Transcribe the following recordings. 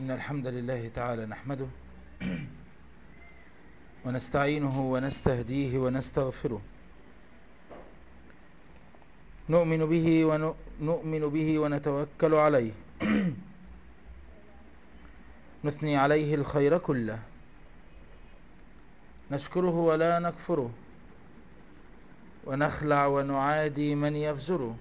إن الحمد لله تعالى نحمده ونستعينه ونستهديه ونستغفره نؤمن به ونؤمن به ونتوكل عليه نثني عليه الخير كله نشكره ولا نكفره ونخلع ونعادي من يفجره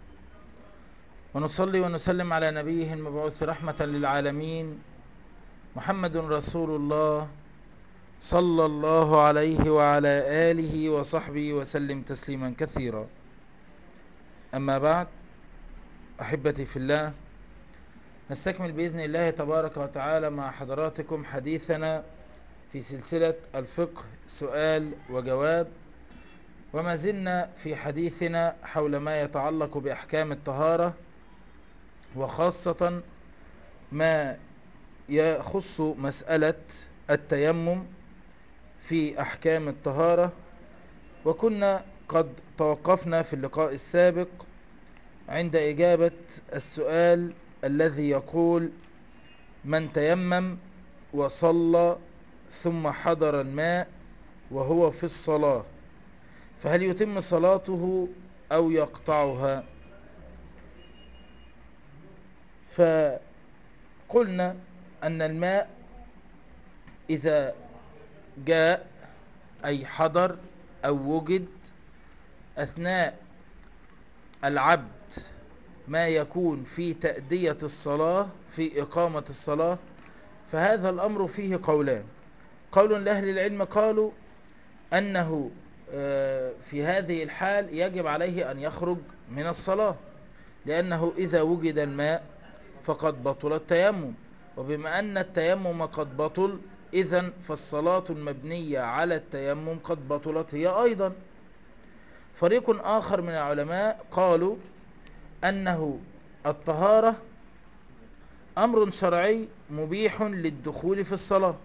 ونصلي ونسلم على نبيه المبعوث رحمة للعالمين محمد رسول الله صلى الله عليه وعلى آله وصحبه وسلم تسليما كثيرا أما بعد أحبتي في الله نستكمل بإذن الله تبارك وتعالى مع حضراتكم حديثنا في سلسلة الفقه سؤال وجواب وما زلنا في حديثنا حول ما يتعلق بأحكام الطهارة وخاصة ما يخص مسألة التيمم في أحكام الطهارة وكنا قد توقفنا في اللقاء السابق عند إجابة السؤال الذي يقول من تيمم وصلى ثم حضر الماء وهو في الصلاة فهل يتم صلاته أو يقطعها فقلنا أن الماء إذا جاء أي حضر أو وجد أثناء العبد ما يكون في تأدية الصلاة في إقامة الصلاة فهذا الأمر فيه قولان قول لأهل العلم قالوا أنه في هذه الحال يجب عليه أن يخرج من الصلاة لأنه إذا وجد الماء فقد بطل التيمم وبما أن التيمم قد بطل إذا فالصلاة المبنية على التيمم قد بطلت هي أيضا فريق آخر من العلماء قالوا أنه الطهارة أمر شرعي مبيح للدخول في الصلاة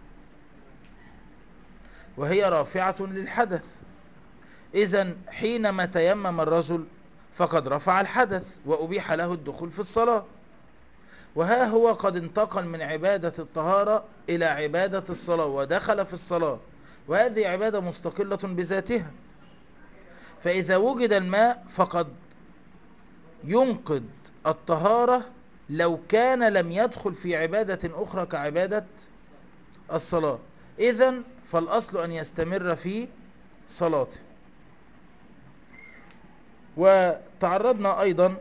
وهي رافعة للحدث إذا حينما تيمم الرجل فقد رفع الحدث وأبيح له الدخول في الصلاة وها هو قد انتقل من عبادة الطهارة إلى عبادة الصلاة ودخل في الصلاة وهذه عبادة مستقلة بذاتها فإذا وجد الماء فقد ينقض الطهارة لو كان لم يدخل في عبادة أخرى كعبادة الصلاة إذا فالأصل أن يستمر في صلاته وتعرضنا أيضا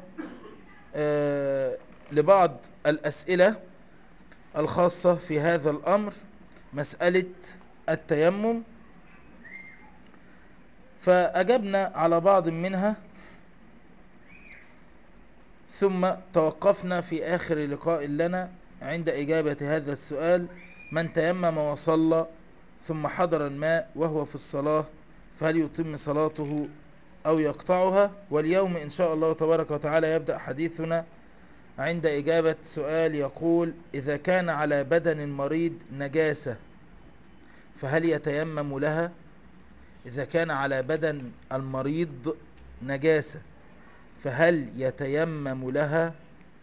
لبعض الأسئلة الخاصة في هذا الأمر مسألة التيمم فأجبنا على بعض منها ثم توقفنا في آخر لقاء لنا عند إجابة هذا السؤال من تيمم وصلى ثم حضر الماء وهو في الصلاة فهل يتم صلاته أو يقطعها واليوم إن شاء الله تبارك وتعالى يبدأ حديثنا عند إجابة سؤال يقول إذا كان على بدن المريض نجاسة فهل يتيمم لها إذا كان على بدن المريض نجاسة فهل يتيمم لها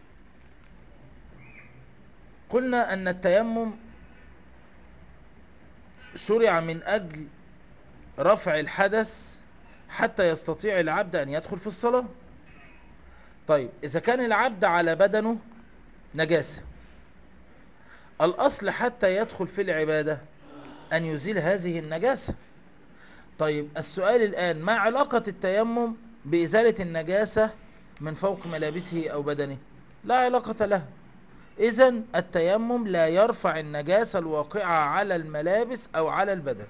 قلنا أن التيمم شرع من أجل رفع الحدث حتى يستطيع العبد أن يدخل في الصلاة طيب إذا كان العبد على بدنه نجاسة الأصل حتى يدخل في العبادة أن يزيل هذه النجاسة طيب السؤال الآن ما علاقة التيمم بإزالة النجاسة من فوق ملابسه أو بدنه لا علاقة له إذا التيمم لا يرفع النجاسة الواقعة على الملابس أو على البدن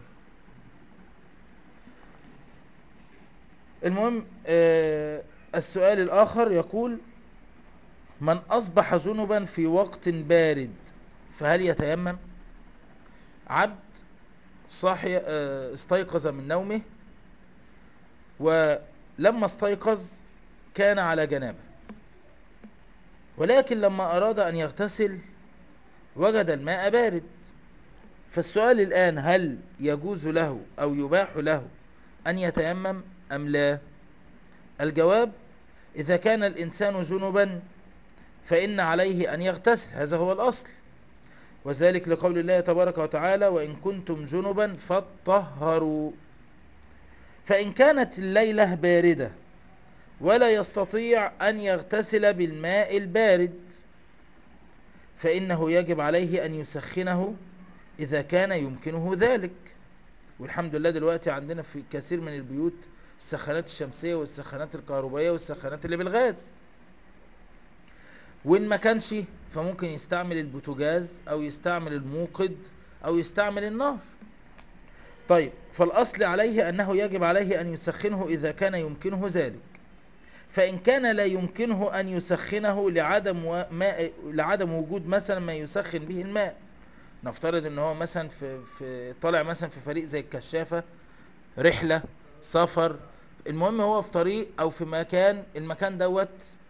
المهم آه السؤال الآخر يقول من أصبح جنبا في وقت بارد فهل يتيمم عبد صاحي استيقظ من نومه ولما استيقظ كان على جنابه ولكن لما أراد أن يغتسل وجد الماء بارد فالسؤال الآن هل يجوز له أو يباح له أن يتيمم أم لا الجواب إذا كان الإنسان جنبا فإن عليه أن يغتسل هذا هو الأصل وذلك لقول الله تبارك وتعالى وإن كنتم جنبا فاطهروا فإن كانت الليلة باردة ولا يستطيع أن يغتسل بالماء البارد فإنه يجب عليه أن يسخنه إذا كان يمكنه ذلك والحمد لله دلوقتي عندنا في كثير من البيوت السخانات الشمسية والسخانات الكهربائية والسخانات اللي بالغاز وإن ما كانش فممكن يستعمل البوتاجاز أو يستعمل الموقد أو يستعمل النار طيب فالأصل عليه أنه يجب عليه أن يسخنه إذا كان يمكنه ذلك فإن كان لا يمكنه أن يسخنه لعدم, ماء لعدم وجود مثلا ما يسخن به الماء نفترض ان هو مثلا في, في طالع مثلا في فريق زي الكشافة رحلة سفر المهم هو في طريق او في مكان المكان دوت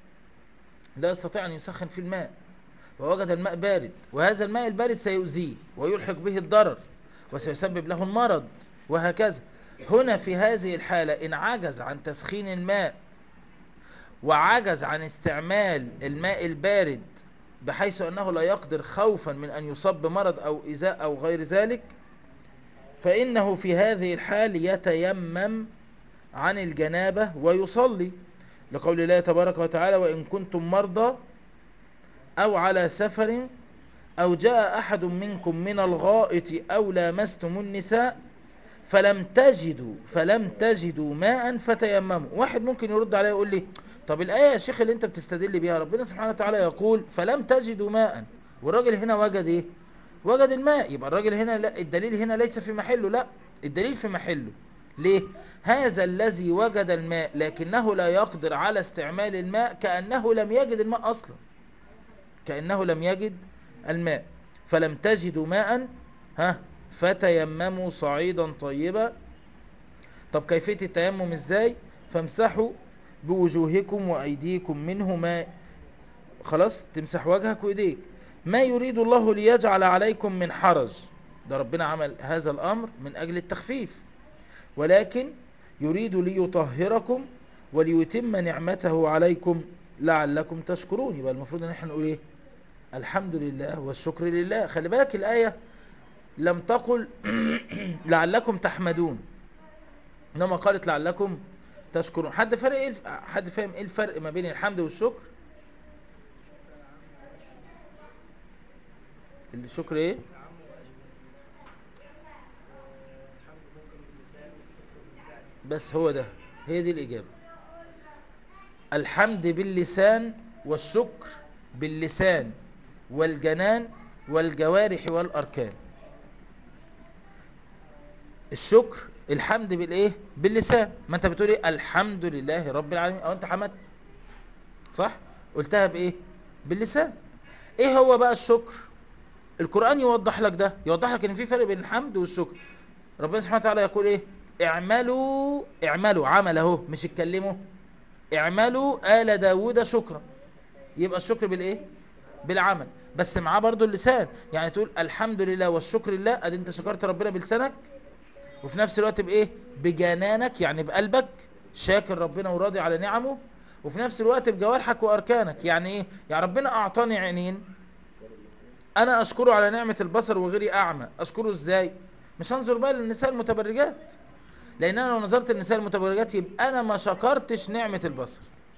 لا يستطيع ان يسخن فيه الماء ووجد الماء بارد وهذا الماء البارد سيؤذيه ويلحق به الضرر وسيسبب له المرض وهكذا هنا في هذه الحالة إن عجز عن تسخين الماء وعجز عن استعمال الماء البارد بحيث أنه لا يقدر خوفا من أن يصاب بمرض أو إزاء أو غير ذلك فإنه في هذه الحال يتيمم عن الجنابة ويصلي لقول الله تبارك وتعالى وإن كنتم مرضى أو على سفر أو جاء أحد منكم من الغائط أو لامستم النساء فلم تجدوا فلم تجدوا ماء فتيمموا واحد ممكن يرد عليه يقول لي طب الآية يا شيخ اللي انت بتستدل بيها ربنا سبحانه وتعالى يقول فلم تجدوا ماء والراجل هنا وجد ايه وجد الماء يبقى الراجل هنا لا الدليل هنا ليس في محله لا الدليل في محله ليه هذا الذي وجد الماء لكنه لا يقدر على استعمال الماء كأنه لم يجد الماء أصلا كأنه لم يجد الماء فلم تجدوا ماء ها فتيمموا صعيدا طيبا طب كيفية التيمم ازاي فامسحوا بوجوهكم وأيديكم منه ما خلاص تمسح وجهك وإيديك ما يريد الله ليجعل عليكم من حرج ده ربنا عمل هذا الأمر من أجل التخفيف ولكن يريد ليطهركم وليتم نعمته عليكم لعلكم تشكرون يبقى المفروض ان احنا نقول ايه الحمد لله والشكر لله خلي بالك الآية لم تقل لعلكم تحمدون انما قالت لعلكم تشكرون حد فرق ايه حد فاهم ايه الفرق ما بين الحمد والشكر الشكر ايه بس هو ده هي دي الاجابه الحمد باللسان والشكر باللسان والجنان والجوارح والاركان الشكر الحمد بالايه باللسان ما انت بتقول ايه الحمد لله رب العالمين او انت حمدت صح قلتها بايه باللسان ايه هو بقى الشكر القرآن يوضح لك ده يوضح لك ان في فرق بين الحمد والشكر ربنا سبحانه وتعالى يقول ايه اعملوا اعملوا عمل اهو مش اتكلموا اعملوا آل داود شكرا يبقى الشكر بالايه بالعمل بس معاه برضو اللسان يعني تقول الحمد لله والشكر لله ادي انت شكرت ربنا بلسانك وفي نفس الوقت بايه بجنانك يعني بقلبك شاكر ربنا وراضي على نعمه وفي نفس الوقت بجوارحك واركانك يعني ايه يعني ربنا اعطاني عينين انا اشكره على نعمة البصر وغيري اعمى اشكره ازاي مش هنظر بقى للنساء المتبرجات لان انا لو نظرت للنساء المتبرجات يبقى انا ما شكرتش نعمة البصر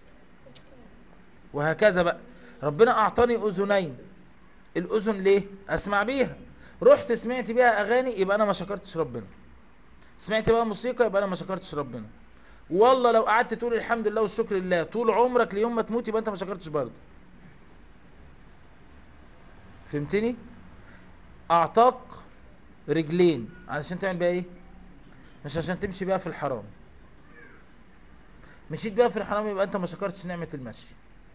وهكذا بقى ربنا اعطاني اذنين الاذن ليه اسمع بيها رحت سمعت بيها اغاني يبقى انا ما شكرتش ربنا سمعت بقى موسيقى يبقى انا ما شكرتش ربنا والله لو قعدت تقول الحمد لله والشكر لله طول عمرك ليوم ما تموت يبقى انت ما شكرتش برضه فهمتني اعطاك رجلين علشان تعمل بيها ايه مش عشان تمشي بيها في الحرام مشيت بيها في الحرام يبقى انت ما شكرتش نعمة المشي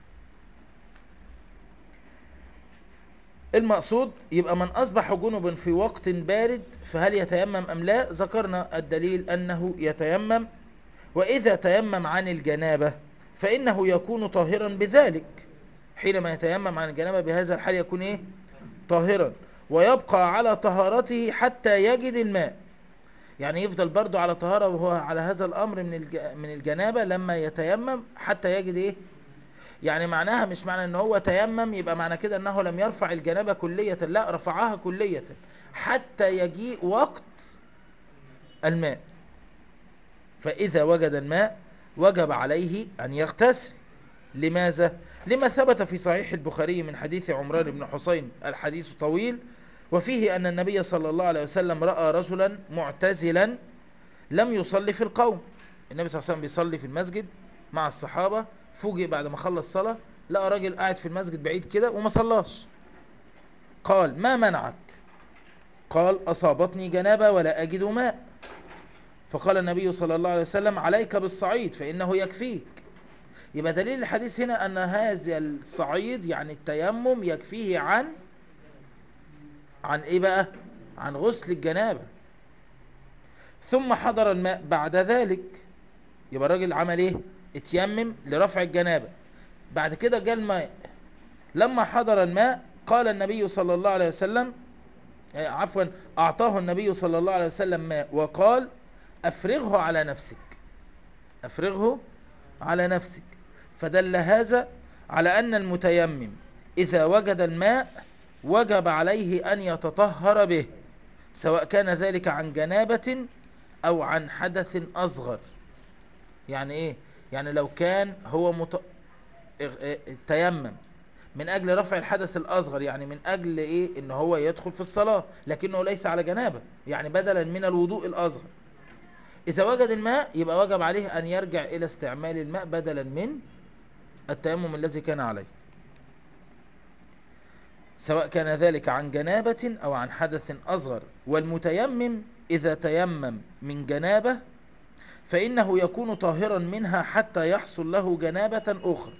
المقصود يبقى من أصبح جنبا في وقت بارد فهل يتيمم أم لا ذكرنا الدليل أنه يتيمم وإذا تيمم عن الجنابة فإنه يكون طاهرا بذلك حينما يتيمم عن الجنابة بهذا الحال يكون إيه طاهرا ويبقى على طهارته حتى يجد الماء يعني يفضل برضو على طهارة وهو على هذا الأمر من من الجنابة لما يتيمم حتى يجد إيه يعني معناها مش معنى ان هو تيمم يبقى معنى كده انه لم يرفع الجنابة كلية لا رفعها كلية حتى يجيء وقت الماء فإذا وجد الماء وجب عليه أن يغتسل لماذا؟ لما ثبت في صحيح البخاري من حديث عمران بن حسين الحديث طويل وفيه أن النبي صلى الله عليه وسلم رأى رجلا معتزلا لم يصلي في القوم النبي صلى الله عليه وسلم بيصلي في المسجد مع الصحابة فوجئ بعد ما خلص صلاة لقى راجل قاعد في المسجد بعيد كده وما صلاش قال ما منعك قال أصابتني جنابة ولا أجد ماء فقال النبي صلى الله عليه وسلم عليك بالصعيد فإنه يكفيك يبقى دليل الحديث هنا أن هذا الصعيد يعني التيمم يكفيه عن عن إيه بقى عن غسل الجنابة ثم حضر الماء بعد ذلك يبقى الراجل عمل ايه اتيمم لرفع الجنابة بعد كده جاء الماء لما حضر الماء قال النبي صلى الله عليه وسلم عفوا اعطاه النبي صلى الله عليه وسلم ماء وقال افرغه على نفسك افرغه على نفسك فدل هذا على ان المتيمم اذا وجد الماء وجب عليه ان يتطهر به سواء كان ذلك عن جنابة او عن حدث اصغر يعني ايه يعني لو كان هو مت... تيمم من اجل رفع الحدث الاصغر يعني من اجل ايه ان هو يدخل في الصلاة لكنه ليس على جنابة يعني بدلا من الوضوء الاصغر اذا وجد الماء يبقى وجب عليه ان يرجع الى استعمال الماء بدلا من التيمم الذي كان عليه سواء كان ذلك عن جنابة او عن حدث اصغر والمتيمم اذا تيمم من جنابة فإنه يكون طاهرا منها حتى يحصل له جنابة أخرى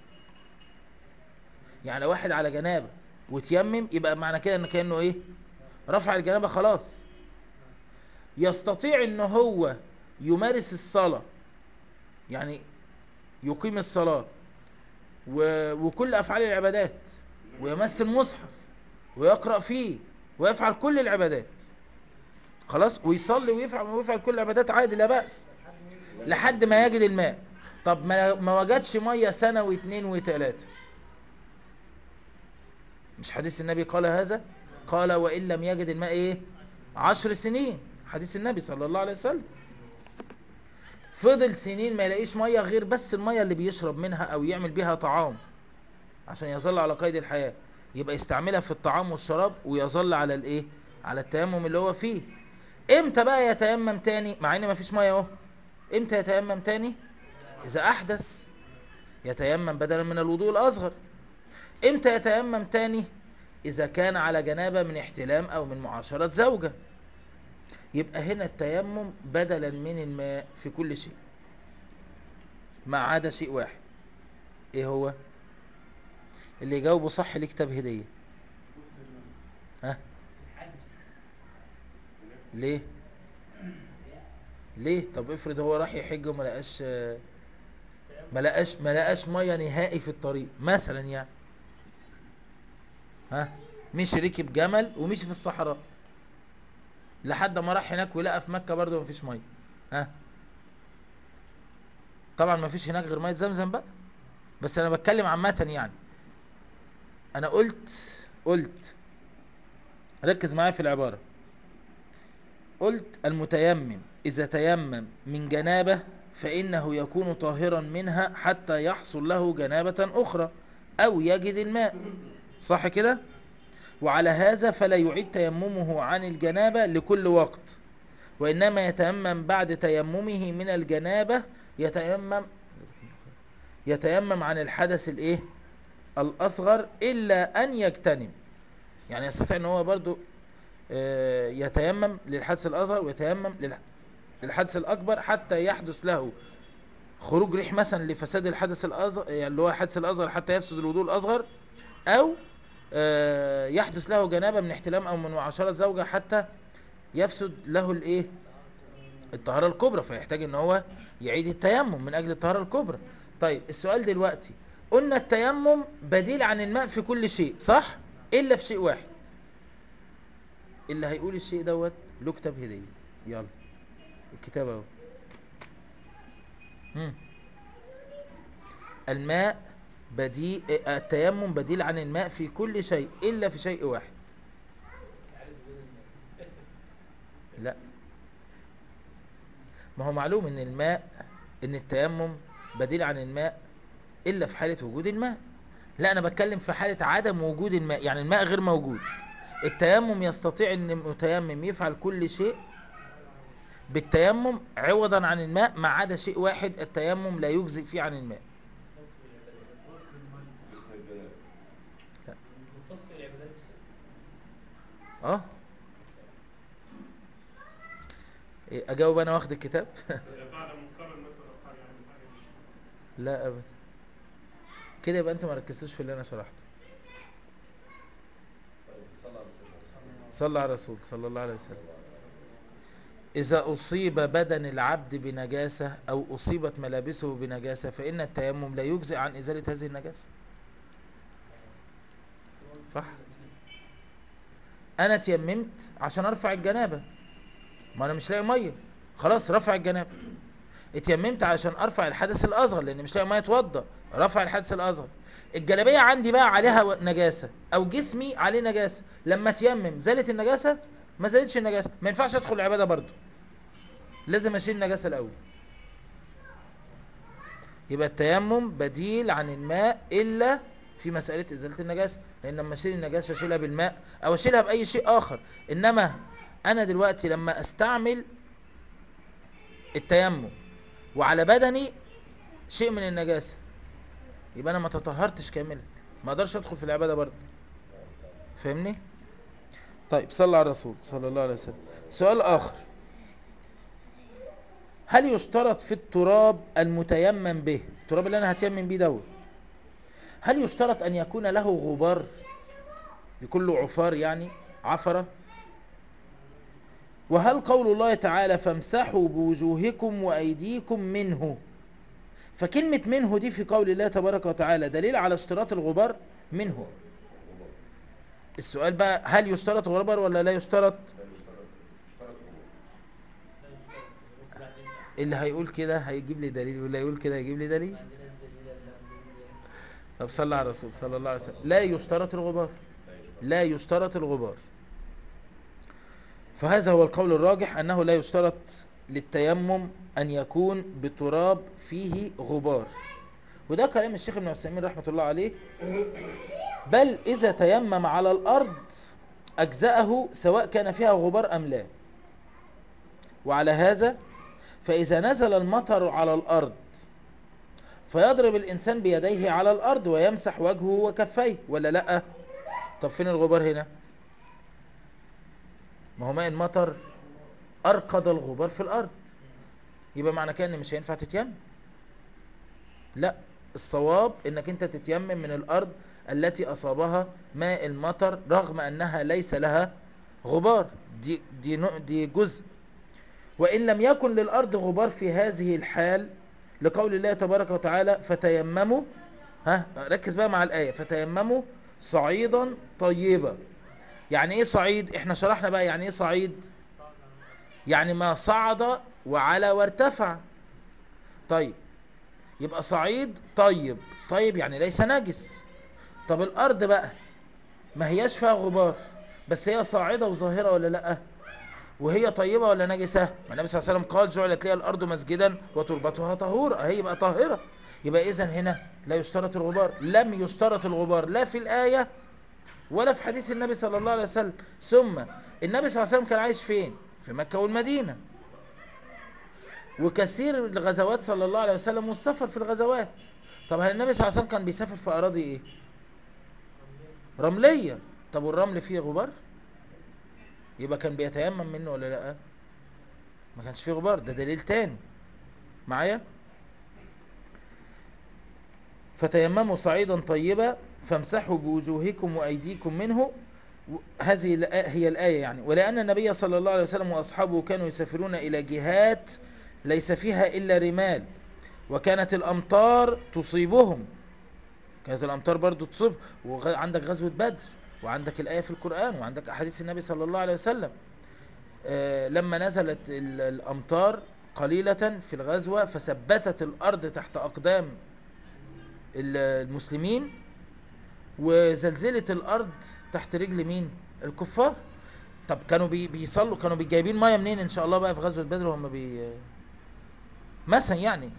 يعني واحد على جنابة وتيمم يبقى معنى كده ان كأنه ايه رفع الجنابة خلاص يستطيع ان هو يمارس الصلاة يعني يقيم الصلاة و... وكل أفعال العبادات ويمس المصحف ويقرأ فيه ويفعل كل العبادات خلاص ويصلي ويفعل ويفعل كل العبادات عادي لا بأس لحد ما يجد الماء طب ما, ما وجدش مية سنة واثنين وثلاثة مش حديث النبي قال هذا قال وإن لم يجد الماء ايه عشر سنين حديث النبي صلى الله عليه وسلم فضل سنين ما يلاقيش مية غير بس المية اللي بيشرب منها او يعمل بيها طعام عشان يظل على قيد الحياة يبقى يستعملها في الطعام والشراب ويظل على الايه على التيمم اللي هو فيه امتى بقى يتيمم تاني مع ان مفيش مية اهو امتى يتيمم تاني اذا احدث يتيمم بدلا من الوضوء الاصغر امتى يتيمم تاني اذا كان على جنابة من احتلام او من معاشرة زوجة يبقى هنا التيمم بدلا من الماء في كل شيء ما عدا شيء واحد ايه هو اللي يجاوبه صح ليه كتاب هدية ها ليه ليه طب افرض هو راح يحج وما لقاش ما لقاش ما لقاش ميه نهائي في الطريق مثلا يعني ها مشي ركب جمل ومشي في الصحراء لحد ما راح هناك ولقى في مكة برضه مفيش ميه ها طبعا مفيش هناك غير ميه زمزم بقى بس انا بتكلم عامه يعني انا قلت قلت ركز معايا في العباره قلت المتيمم إذا تيمم من جنابة فإنه يكون طاهرا منها حتى يحصل له جنابة أخرى أو يجد الماء صح كده وعلى هذا فلا يعيد تيممه عن الجنابة لكل وقت وإنما يتيمم بعد تيممه من الجنابة يتيمم يتيمم عن الحدث الايه الأصغر إلا أن يجتنب يعني يستطيع ان هو برضو يتيمم للحدث الأصغر ويتيمم للحدث الأكبر حتى يحدث له خروج ريح مثلا لفساد الحدث الأصغر يعني اللي هو الحدث الأصغر حتى يفسد الوضوء الأصغر أو يحدث له جنابة من احتلام أو من معاشرة زوجة حتى يفسد له الايه الطهارة الكبرى فيحتاج ان هو يعيد التيمم من أجل الطهارة الكبرى طيب السؤال دلوقتي قلنا التيمم بديل عن الماء في كل شيء صح إلا في شيء واحد اللي هيقول الشيء دوت له كتاب هدية يلا الكتاب اهو الماء بديل التيمم بديل عن الماء في كل شيء إلا في شيء واحد لا ما هو معلوم ان الماء ان التيمم بديل عن الماء الا في حالة وجود الماء لا انا بتكلم في حالة عدم وجود الماء يعني الماء غير موجود التيمم يستطيع ان المتيمم يفعل كل شيء بالتيمم عوضا عن الماء ما عدا شيء واحد التيمم لا يجزئ فيه عن الماء اه إيه، اجاوب انا واخد الكتاب لا ابدا كده يبقى انتوا ما ركزتوش في اللي انا شرحته صلى على الرسول صلى الله عليه وسلم إذا أصيب بدن العبد بنجاسة أو أصيبت ملابسه بنجاسة فإن التيمم لا يجزئ عن إزالة هذه النجاسة صح أنا تيممت عشان أرفع الجنابة ما أنا مش لاقي مية خلاص رفع الجنابة اتيممت عشان أرفع الحدث الأصغر لأن مش لاقي مية اتوضى رفع الحدث الأصغر الجلابية عندي بقى عليها نجاسة أو جسمي عليه نجاسة لما تيمم زالت النجاسة ما زالتش النجاسة ما ينفعش أدخل العبادة برضو لازم أشيل النجاسة الأول يبقى التيمم بديل عن الماء إلا في مسألة إزالة النجاسة لأن لما أشيل النجاسة أشيلها بالماء أو أشيلها بأي شيء آخر إنما أنا دلوقتي لما أستعمل التيمم وعلى بدني شيء من النجاسة يبقى أنا ما تطهرتش كاملا ما أقدرش أدخل في العبادة برضه فاهمني؟ طيب صلى على الرسول صلى الله عليه وسلم سؤال آخر هل يشترط في التراب المتيمم به التراب اللي أنا هتيمم بيه دوت هل يشترط أن يكون له غبار يكون له عفار يعني عفرة وهل قول الله تعالى فامسحوا بوجوهكم وأيديكم منه فكلمة منه دي في قول الله تبارك وتعالى دليل على اشتراط الغبار منه السؤال بقى هل يشترط غبار ولا لا يشترط اللي هيقول كده هيجيب لي دليل واللي هيقول كده هيجيب لي دليل طب صلى على الرسول صلى الله عليه وسلم لا يشترط الغبار لا يشترط الغبار فهذا هو القول الراجح أنه لا يشترط للتيمم أن يكون بتراب فيه غبار وده كلام الشيخ ابن عثيمين رحمة الله عليه بل إذا تيمم على الأرض أجزأه سواء كان فيها غبار أم لا وعلى هذا فإذا نزل المطر على الأرض فيضرب الإنسان بيديه على الأرض ويمسح وجهه وكفيه ولا لأ طب فين الغبار هنا ما هو ماء المطر أرقد الغبار في الأرض يبقى معنى كده ان مش هينفع تتيمم لا الصواب انك انت تتيمم من الأرض التي أصابها ماء المطر رغم أنها ليس لها غبار دي, دي, دي جزء وإن لم يكن للأرض غبار في هذه الحال لقول الله تبارك وتعالى فتيمموا ها ركز بقى مع الآية فتيمموا صعيدا طيبا يعني ايه صعيد احنا شرحنا بقى يعني ايه صعيد يعني ما صعد وعلى وارتفع طيب يبقى صعيد طيب طيب يعني ليس نجس طب الارض بقى ما هياش فيها غبار بس هي صاعدة وظاهرة ولا لا وهي طيبة ولا نجسة ما النبي صلى الله عليه وسلم قال جعلت لي الارض مسجدا وتربتها طهورا هي بقى طاهرة يبقى اذا هنا لا يشترط الغبار لم يشترط الغبار لا في الآية ولا في حديث النبي صلى الله عليه وسلم ثم النبي صلى الله عليه وسلم كان عايش فين في مكة والمدينة وكثير الغزوات صلى الله عليه وسلم والسفر في الغزوات طب هل النبي صلى الله عليه وسلم كان بيسافر في أراضي ايه رملية طب والرمل فيه غبار يبقى كان بيتيمم منه ولا لا ما كانش فيه غبار ده دليل تاني معايا فتيمموا صعيدا طيبا فامسحوا بوجوهكم وأيديكم منه هذه هي الآية يعني ولأن النبي صلى الله عليه وسلم وأصحابه كانوا يسافرون إلى جهات ليس فيها إلا رمال وكانت الأمطار تصيبهم كانت الأمطار برضو تصيب وعندك غزوة بدر وعندك الآية في القرآن وعندك أحاديث النبي صلى الله عليه وسلم آه لما نزلت الأمطار قليلة في الغزوة فثبتت الأرض تحت أقدام ال- المسلمين وزلزلة الارض تحت رجل مين الكفار طب كانوا بي بيصلوا كانوا بيجايبين ميه منين ان شاء الله بقى في غزوة بدر وهم بي مثلا يعني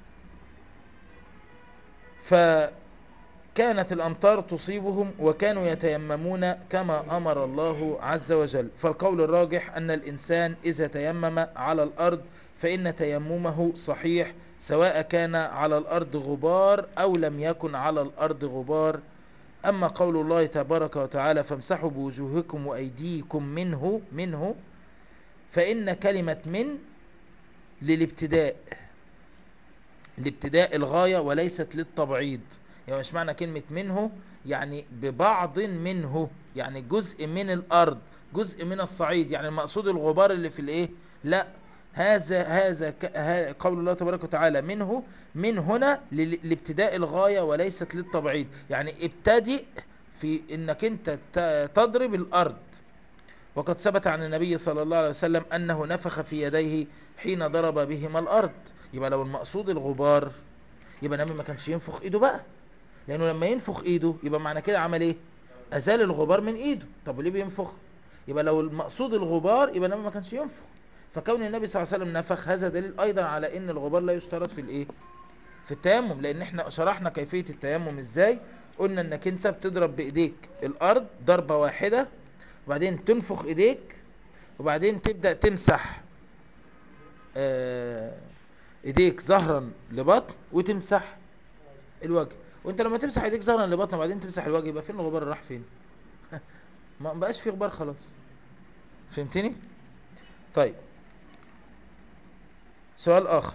فكانت الأمطار تصيبهم وكانوا يتيممون كما أمر الله عز وجل فالقول الراجح أن الإنسان إذا تيمم على الأرض فإن تيممه صحيح سواء كان على الأرض غبار أو لم يكن على الأرض غبار أما قول الله تبارك وتعالى فامسحوا بوجوهكم وأيديكم منه منه فإن كلمة من للابتداء لابتداء الغاية وليست للتبعيض يعني مش معنى كلمة منه يعني ببعض منه يعني جزء من الأرض جزء من الصعيد يعني المقصود الغبار اللي في الايه لا هذا هذا ك- ها- قول الله تبارك وتعالى منه من هنا لل- لابتداء الغاية وليست للتبعيض يعني ابتدئ في انك انت ت- تضرب الارض وقد ثبت عن النبي صلى الله عليه وسلم انه نفخ في يديه حين ضرب بهما الارض يبقى لو المقصود الغبار يبقى النبي ما كانش ينفخ ايده بقى لانه لما ينفخ ايده يبقى معنى كده عمل ايه ازال الغبار من ايده طب وليه بينفخ يبقى لو المقصود الغبار يبقى النبي ما كانش ينفخ فكون النبي صلى الله عليه وسلم نفخ هذا دليل ايضا على ان الغبار لا يشترط في الايه في التيمم لان احنا شرحنا كيفية التيمم ازاي قلنا انك انت بتضرب بايديك الارض ضربة واحدة وبعدين تنفخ ايديك وبعدين تبدأ تمسح آه، ايديك ظهرا لبطن وتمسح الوجه وانت لما تمسح ايديك ظهرا لبطن وبعدين تمسح الوجه يبقى فين الغبار راح فين ما بقاش في غبار خلاص فهمتني طيب سؤال اخر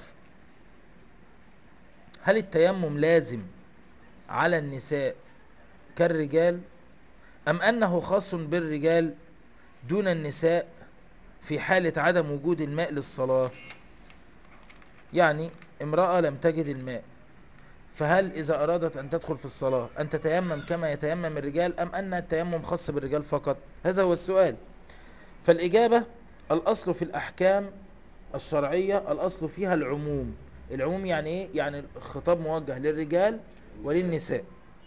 هل التيمم لازم على النساء كالرجال ام انه خاص بالرجال دون النساء في حالة عدم وجود الماء للصلاة يعني امرأة لم تجد الماء فهل إذا أرادت أن تدخل في الصلاة أن تتيمم كما يتيمم الرجال أم أن التيمم خاص بالرجال فقط هذا هو السؤال فالإجابة الأصل في الأحكام الشرعية الأصل فيها العموم العموم يعني إيه؟ يعني الخطاب موجه للرجال وللنساء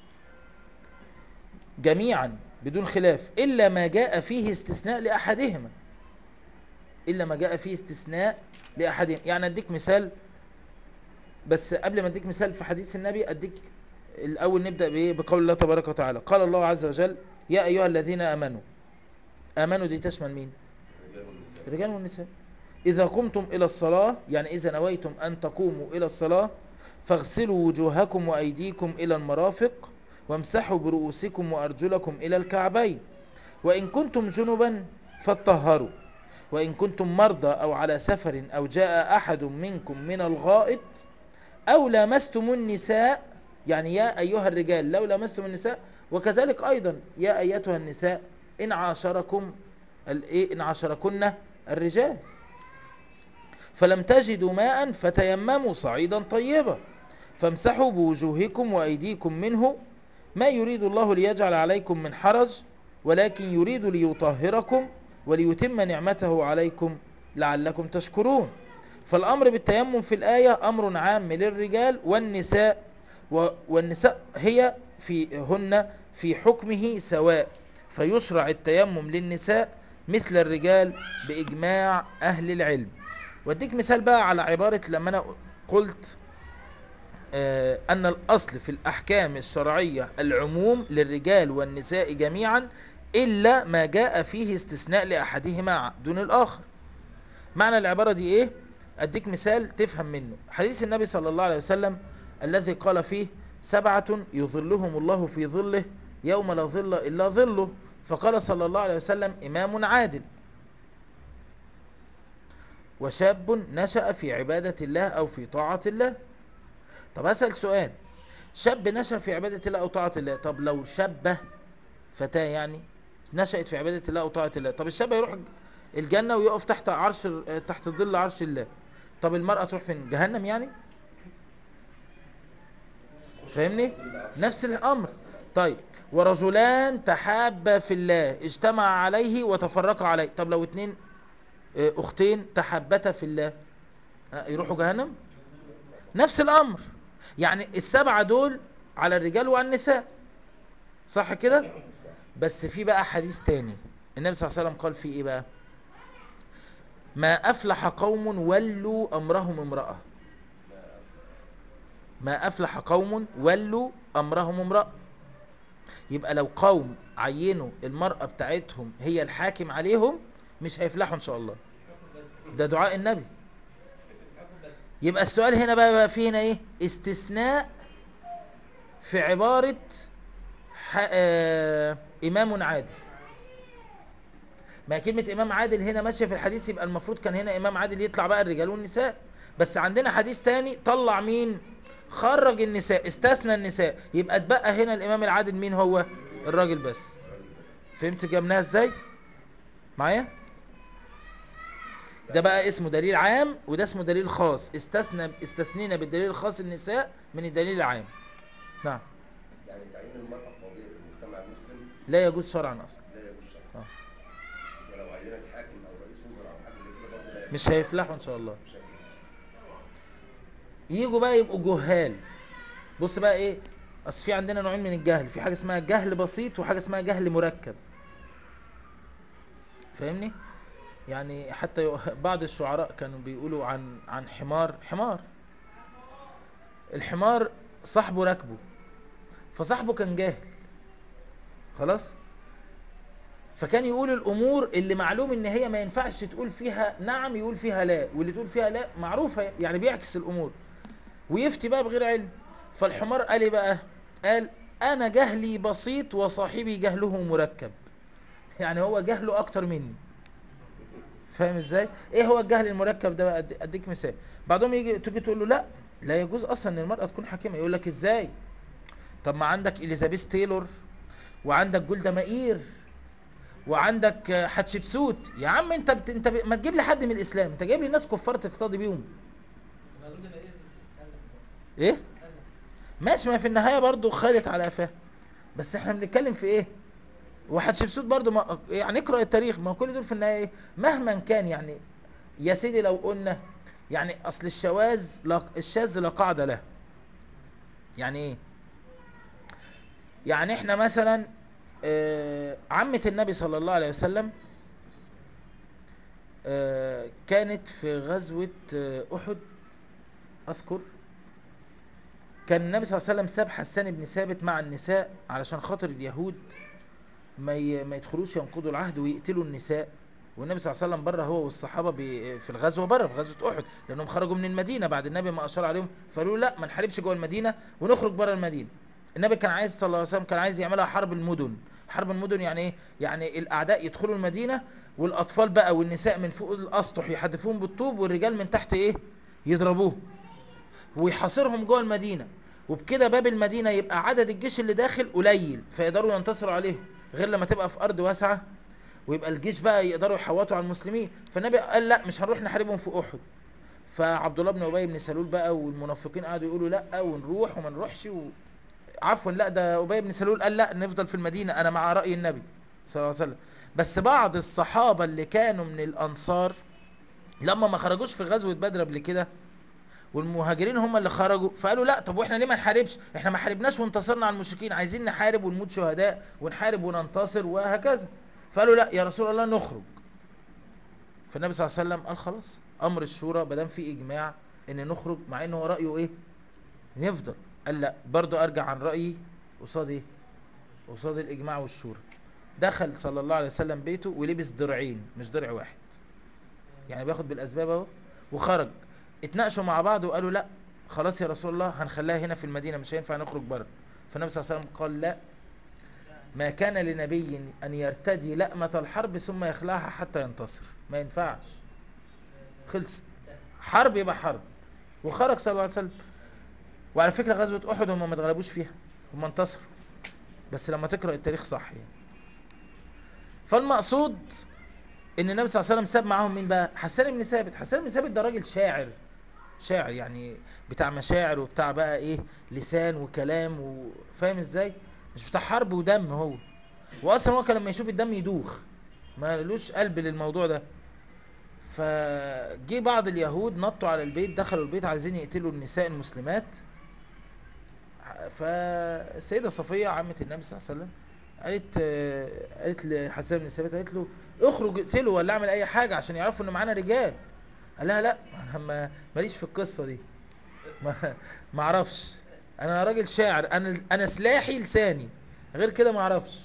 جميعا بدون خلاف إلا ما جاء فيه استثناء لأحدهما إلا ما جاء فيه استثناء لأحدهم يعني أديك مثال بس قبل ما أديك مثال في حديث النبي أديك الأول نبدأ بإيه بقول الله تبارك وتعالى قال الله عز وجل يا أيها الذين آمنوا آمنوا دي تشمل مين الرجال والنساء إذا قمتم إلى الصلاة يعني إذا نويتم أن تقوموا إلى الصلاة فاغسلوا وجوهكم وأيديكم إلى المرافق وامسحوا برؤوسكم وأرجلكم إلى الكعبين وإن كنتم جنبا فاتطهروا وإن كنتم مرضى أو على سفر أو جاء أحد منكم من الغائط أو لامستم النساء يعني يا أيها الرجال لو لامستم النساء وكذلك أيضا يا أيتها النساء إن عاشركم الإيه إن عاشركن الرجال فلم تجدوا ماء فتيمموا صعيدا طيبا فامسحوا بوجوهكم وأيديكم منه ما يريد الله ليجعل عليكم من حرج ولكن يريد ليطهركم وليتم نعمته عليكم لعلكم تشكرون فالأمر بالتيمم في الآية أمر عام للرجال والنساء و- والنساء هي في هن في حكمه سواء فيشرع التيمم للنساء مثل الرجال بإجماع أهل العلم واديك مثال بقى على عبارة لما أنا قلت آه، أن الأصل في الأحكام الشرعية العموم للرجال والنساء جميعا إلا ما جاء فيه استثناء لأحدهما دون الآخر معنى العبارة دي إيه؟ أديك مثال تفهم منه حديث النبي صلى الله عليه وسلم الذي قال فيه سبعة يظلهم الله في ظله يوم لا ظل إلا ظله فقال صلى الله عليه وسلم إمام عادل وشاب نشأ في عبادة الله أو في طاعة الله طب أسأل سؤال شاب نشأ في عبادة الله أو طاعة الله طب لو شابة فتاة يعني نشأت في عبادة الله أو طاعة الله طب الشاب يروح الجنة ويقف تحت عرش تحت ظل عرش الله طب المرأة تروح فين جهنم يعني فاهمني نفس الأمر طيب ورجلان تحابا في الله اجتمع عليه وتفرقا عليه طب لو اتنين اه، اختين تحبتا في الله ها، يروحوا جهنم نفس الامر يعني السبعة دول على الرجال وعلى النساء صح كده بس في بقى حديث تاني النبي صلى الله عليه وسلم قال فيه ايه بقى ما افلح قوم ولوا امرهم امرأة ما افلح قوم ولوا امرهم امرأة يبقى لو قوم عينوا المرأة بتاعتهم هي الحاكم عليهم مش هيفلحوا ان شاء الله ده دعاء النبي يبقى السؤال هنا بقى, بقى فيه هنا ايه استثناء في عبارة ح... آه... امام عادل ما كلمة امام عادل هنا ماشية في الحديث يبقى المفروض كان هنا امام عادل يطلع بقى الرجال والنساء بس عندنا حديث تاني طلع مين خرج النساء استثنى النساء يبقى اتبقى هنا الامام العادل مين هو الراجل بس فهمت جبناها ازاي معايا ده بقى اسمه دليل عام وده اسمه دليل خاص استثنى استثنينا بالدليل الخاص النساء من الدليل العام نعم يعني تعيين المرأة قاضية في المجتمع المسلم لا يجوز شرعا اصلا لا يجوز شرعا آه. ولو عينت حاكم او رئيس وزراء او حاجه زي كده برضه لا يجوز مش هيفلحوا ان شاء الله مش هيجوز. يجوا بقى يبقوا جهال بص بقى ايه اصل في عندنا نوعين من الجهل في حاجه اسمها جهل بسيط وحاجه اسمها جهل مركب فاهمني يعني حتى يو- بعض الشعراء كانوا بيقولوا عن عن حمار حمار الحمار صاحبه راكبه فصاحبه كان جاهل خلاص فكان يقول الامور اللي معلوم ان هي ما ينفعش تقول فيها نعم يقول فيها لا واللي تقول فيها لا معروفه يعني بيعكس الامور ويفتي بقى بغير علم فالحمار قال ايه بقى قال انا جهلي بسيط وصاحبي جهله مركب يعني هو جهله اكتر مني فاهم ازاي ايه هو الجهل المركب ده بقى أد- اديك مثال بعضهم يجي تيجي تقول له لا لا يجوز اصلا ان المراه تكون حاكمه يقول لك ازاي طب ما عندك اليزابيث تايلور وعندك جولدا مائير وعندك آه، حتشبسوت يا عم انت بت... انت ب... ما تجيب لي حد من الاسلام انت جايب لي ناس كفار تقتضي بيهم ايه ماشي ما في النهايه برضو خدت على قفاها بس احنا بنتكلم في ايه وحتشبسوت برضو ما يعني اقرا التاريخ ما هو كل دول في النهايه ايه مهما كان يعني يا سيدي لو قلنا يعني اصل الشواذ لا الشاذ لا قاعده له يعني ايه يعني احنا مثلا آه، عمة النبي صلى الله عليه وسلم آه، كانت في غزوة آه، أحد أذكر كان النبي صلى الله عليه وسلم ساب حسان بن ثابت مع النساء علشان خاطر اليهود ما ي- ما يدخلوش ينقضوا العهد ويقتلوا النساء والنبي صلى الله عليه وسلم بره هو والصحابه بي- في الغزوه بره في غزوه احد لانهم خرجوا من المدينه بعد النبي ما اشار عليهم فقالوا لا ما نحاربش جوه المدينه ونخرج بره المدينه النبي كان عايز صلى الله عليه وسلم كان عايز يعملها حرب المدن حرب المدن يعني ايه يعني الاعداء يدخلوا المدينه والاطفال بقى والنساء من فوق الاسطح يحدفوهم بالطوب والرجال من تحت ايه يضربوه ويحاصرهم جوه المدينه وبكده باب المدينه يبقى عدد الجيش اللي داخل قليل فيقدروا ينتصروا عليهم غير لما تبقى في ارض واسعه ويبقى الجيش بقى يقدروا يحوطوا على المسلمين فالنبي قال لا مش هنروح نحاربهم في احد فعبد الله بن ابي بن سلول بقى والمنافقين قعدوا يقولوا لا ونروح وما نروحش و... عفوا لا ده ابي بن سلول قال لا نفضل في المدينه انا مع راي النبي صلى الله عليه وسلم بس بعض الصحابه اللي كانوا من الانصار لما ما خرجوش في غزوه بدر قبل كده والمهاجرين هم اللي خرجوا فقالوا لا طب واحنا ليه ما نحاربش احنا ما حاربناش وانتصرنا على المشركين عايزين نحارب ونموت شهداء ونحارب وننتصر وهكذا فقالوا لا يا رسول الله نخرج فالنبي صلى الله عليه وسلم قال خلاص امر الشورى ما دام في اجماع ان نخرج مع ان هو رايه ايه نفضل قال لا برضه ارجع عن رايي قصاد ايه قصاد الاجماع والشورى دخل صلى الله عليه وسلم بيته ولبس درعين مش درع واحد يعني بياخد بالاسباب اهو وخرج اتناقشوا مع بعض وقالوا لا خلاص يا رسول الله هنخليها هنا في المدينه مش هينفع نخرج بره فالنبي صلى الله عليه وسلم قال لا ما كان لنبي ان يرتدي لأمة الحرب ثم يخلعها حتى ينتصر ما ينفعش خلصت حرب يبقى حرب وخرج صلى الله عليه وسلم وعلى فكره غزوه احد هم ما اتغلبوش فيها هم انتصروا بس لما تقرا التاريخ صح يعني فالمقصود ان النبي صلى الله عليه وسلم ساب معاهم مين بقى حسان بن ثابت حسان بن ثابت ده راجل شاعر شاعر يعني بتاع مشاعر وبتاع بقى ايه لسان وكلام وفاهم ازاي مش بتاع حرب ودم هو واصلا هو كان لما يشوف الدم يدوخ ما لوش قلب للموضوع ده فجي بعض اليهود نطوا على البيت دخلوا البيت عايزين يقتلوا النساء المسلمات فالسيدة صفية عمة النبي صلى الله عليه وسلم قالت آه، قالت لحسان بن ثابت قالت له اخرج اقتله ولا اعمل اي حاجة عشان يعرفوا ان معانا رجال قال لها لا انا ما ماليش في القصة دي ما ما اعرفش انا راجل شاعر انا انا سلاحي لساني غير كده ما اعرفش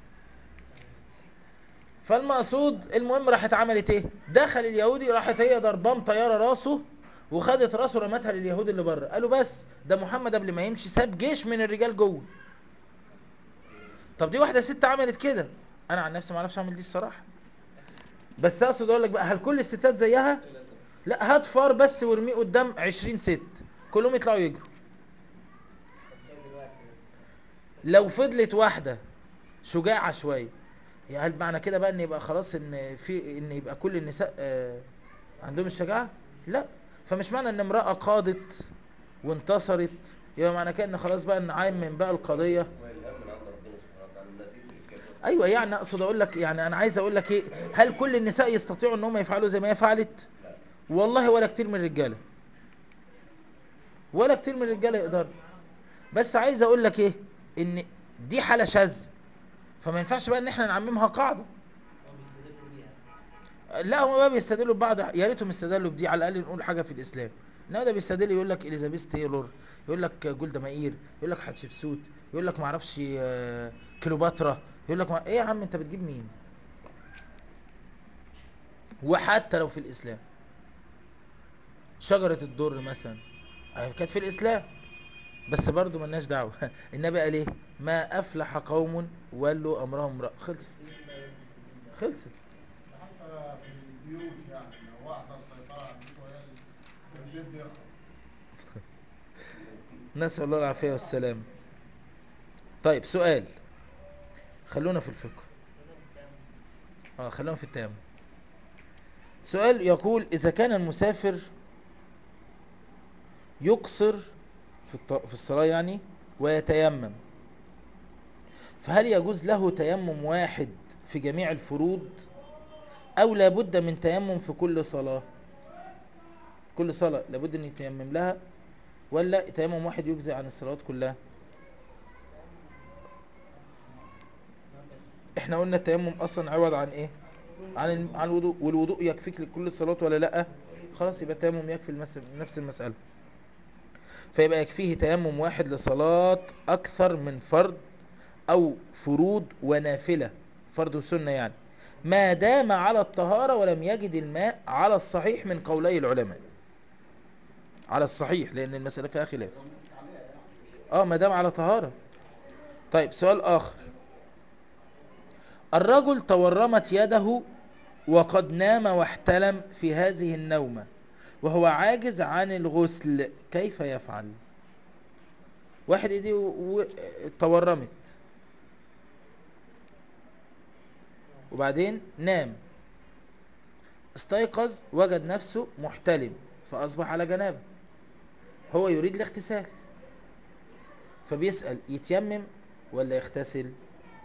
فالمقصود المهم راحت عملت ايه دخل اليهودي راحت هي ضربان طياره راسه وخدت راسه رمتها لليهود اللي بره قالوا بس ده محمد قبل ما يمشي ساب جيش من الرجال جوه طب دي واحده ست عملت كده انا عن نفسي ما اعرفش اعمل دي الصراحه بس اقصد اقول لك بقى هل كل الستات زيها لا هات فار بس وارميه قدام 20 ست كلهم يطلعوا يجروا لو فضلت واحده شجاعه شويه يا هل معنى كده بقى ان يبقى خلاص ان في ان يبقى كل النساء آه، عندهم الشجاعه لا فمش معنى ان امراه قادت وانتصرت يبقى معنى كده ان خلاص بقى نعاين من بقى القضيه والهم من عند ربنا سبحانه وتعالى النتيجه الكافيه ايوه يعني اقصد اقول لك يعني انا عايز اقول لك ايه هل كل النساء يستطيعوا ان هم يفعلوا زي ما هي فعلت والله ولا كتير من الرجاله ولا كتير من الرجاله يقدروا بس عايز اقول لك ايه ان دي حاله شاذه فما ينفعش بقى ان احنا نعممها قاعده لا هم بقى بيستدلوا ببعض يا ريتهم استدلوا بدي على الاقل نقول حاجه في الاسلام انما ده بيستدل يقول لك اليزابيث تايلور يقول لك جولدا مائير يقول لك حتشبسوت يقول لك ما اعرفش آه، كليوباترا يقول لك ما... ايه يا عم انت بتجيب مين وحتى لو في الاسلام شجره الدر مثلا أهي كانت في الاسلام بس برضو ملناش دعوه النبي قال ايه ما افلح قوم ولوا امرهم امرأة خلص خلصت حتى في البيوت يعني لو واحدة مسيطرة على البيت وهي البيت بيخرب نسأل الله العافية والسلام طيب سؤال خلونا في الفقه اه خلونا في التيمم سؤال يقول إذا كان المسافر يقصر في الط- في الصلاة يعني ويتيمم فهل يجوز له تيمم واحد في جميع الفروض أو لابد من تيمم في كل صلاة كل صلاة لابد أن يتيمم لها ولا تيمم واحد يجزي عن الصلوات كلها احنا قلنا التيمم اصلا عوض عن ايه عن الم- عن الوضوء والوضوء يكفيك لكل الصلوات ولا لا خلاص يبقى التيمم يكفي المس... نفس المسألة فيبقى يكفيه تيمم واحد لصلاة اكثر من فرض او فروض ونافلة فرض وسنة يعني ما دام على الطهارة ولم يجد الماء على الصحيح من قولي العلماء على الصحيح لان المسألة فيها خلاف اه ما دام على طهارة طيب سؤال اخر الرجل تورمت يده وقد نام واحتلم في هذه النومة وهو عاجز عن الغسل كيف يفعل واحد ايديه و- و- تورمت وبعدين نام استيقظ وجد نفسه محتلم فأصبح على جنابه هو يريد الاغتسال فبيسأل يتيمم ولا يغتسل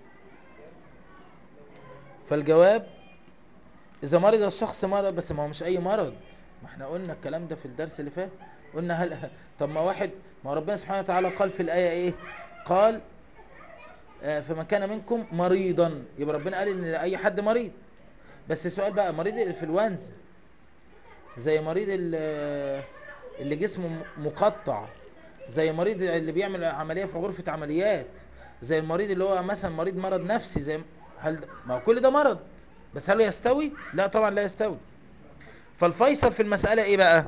فالجواب إذا مرض الشخص مرض بس ما هو مش أي مرض ما احنا قلنا الكلام ده في الدرس اللي فات قلنا هل طب ما واحد ما ربنا سبحانه وتعالى قال في الآية إيه قال آه، فمن كان منكم مريضا يبقى ربنا قال إن أي حد مريض بس السؤال بقى مريض الانفلونزا زي مريض ال- اللي جسمه مقطع زي مريض اللي بيعمل عملية في غرفة عمليات زي المريض اللي هو مثلا مريض مرض نفسي زي هل ما هو كل ده مرض بس هل يستوي لا طبعا لا يستوي فالفيصل في المسألة ايه بقى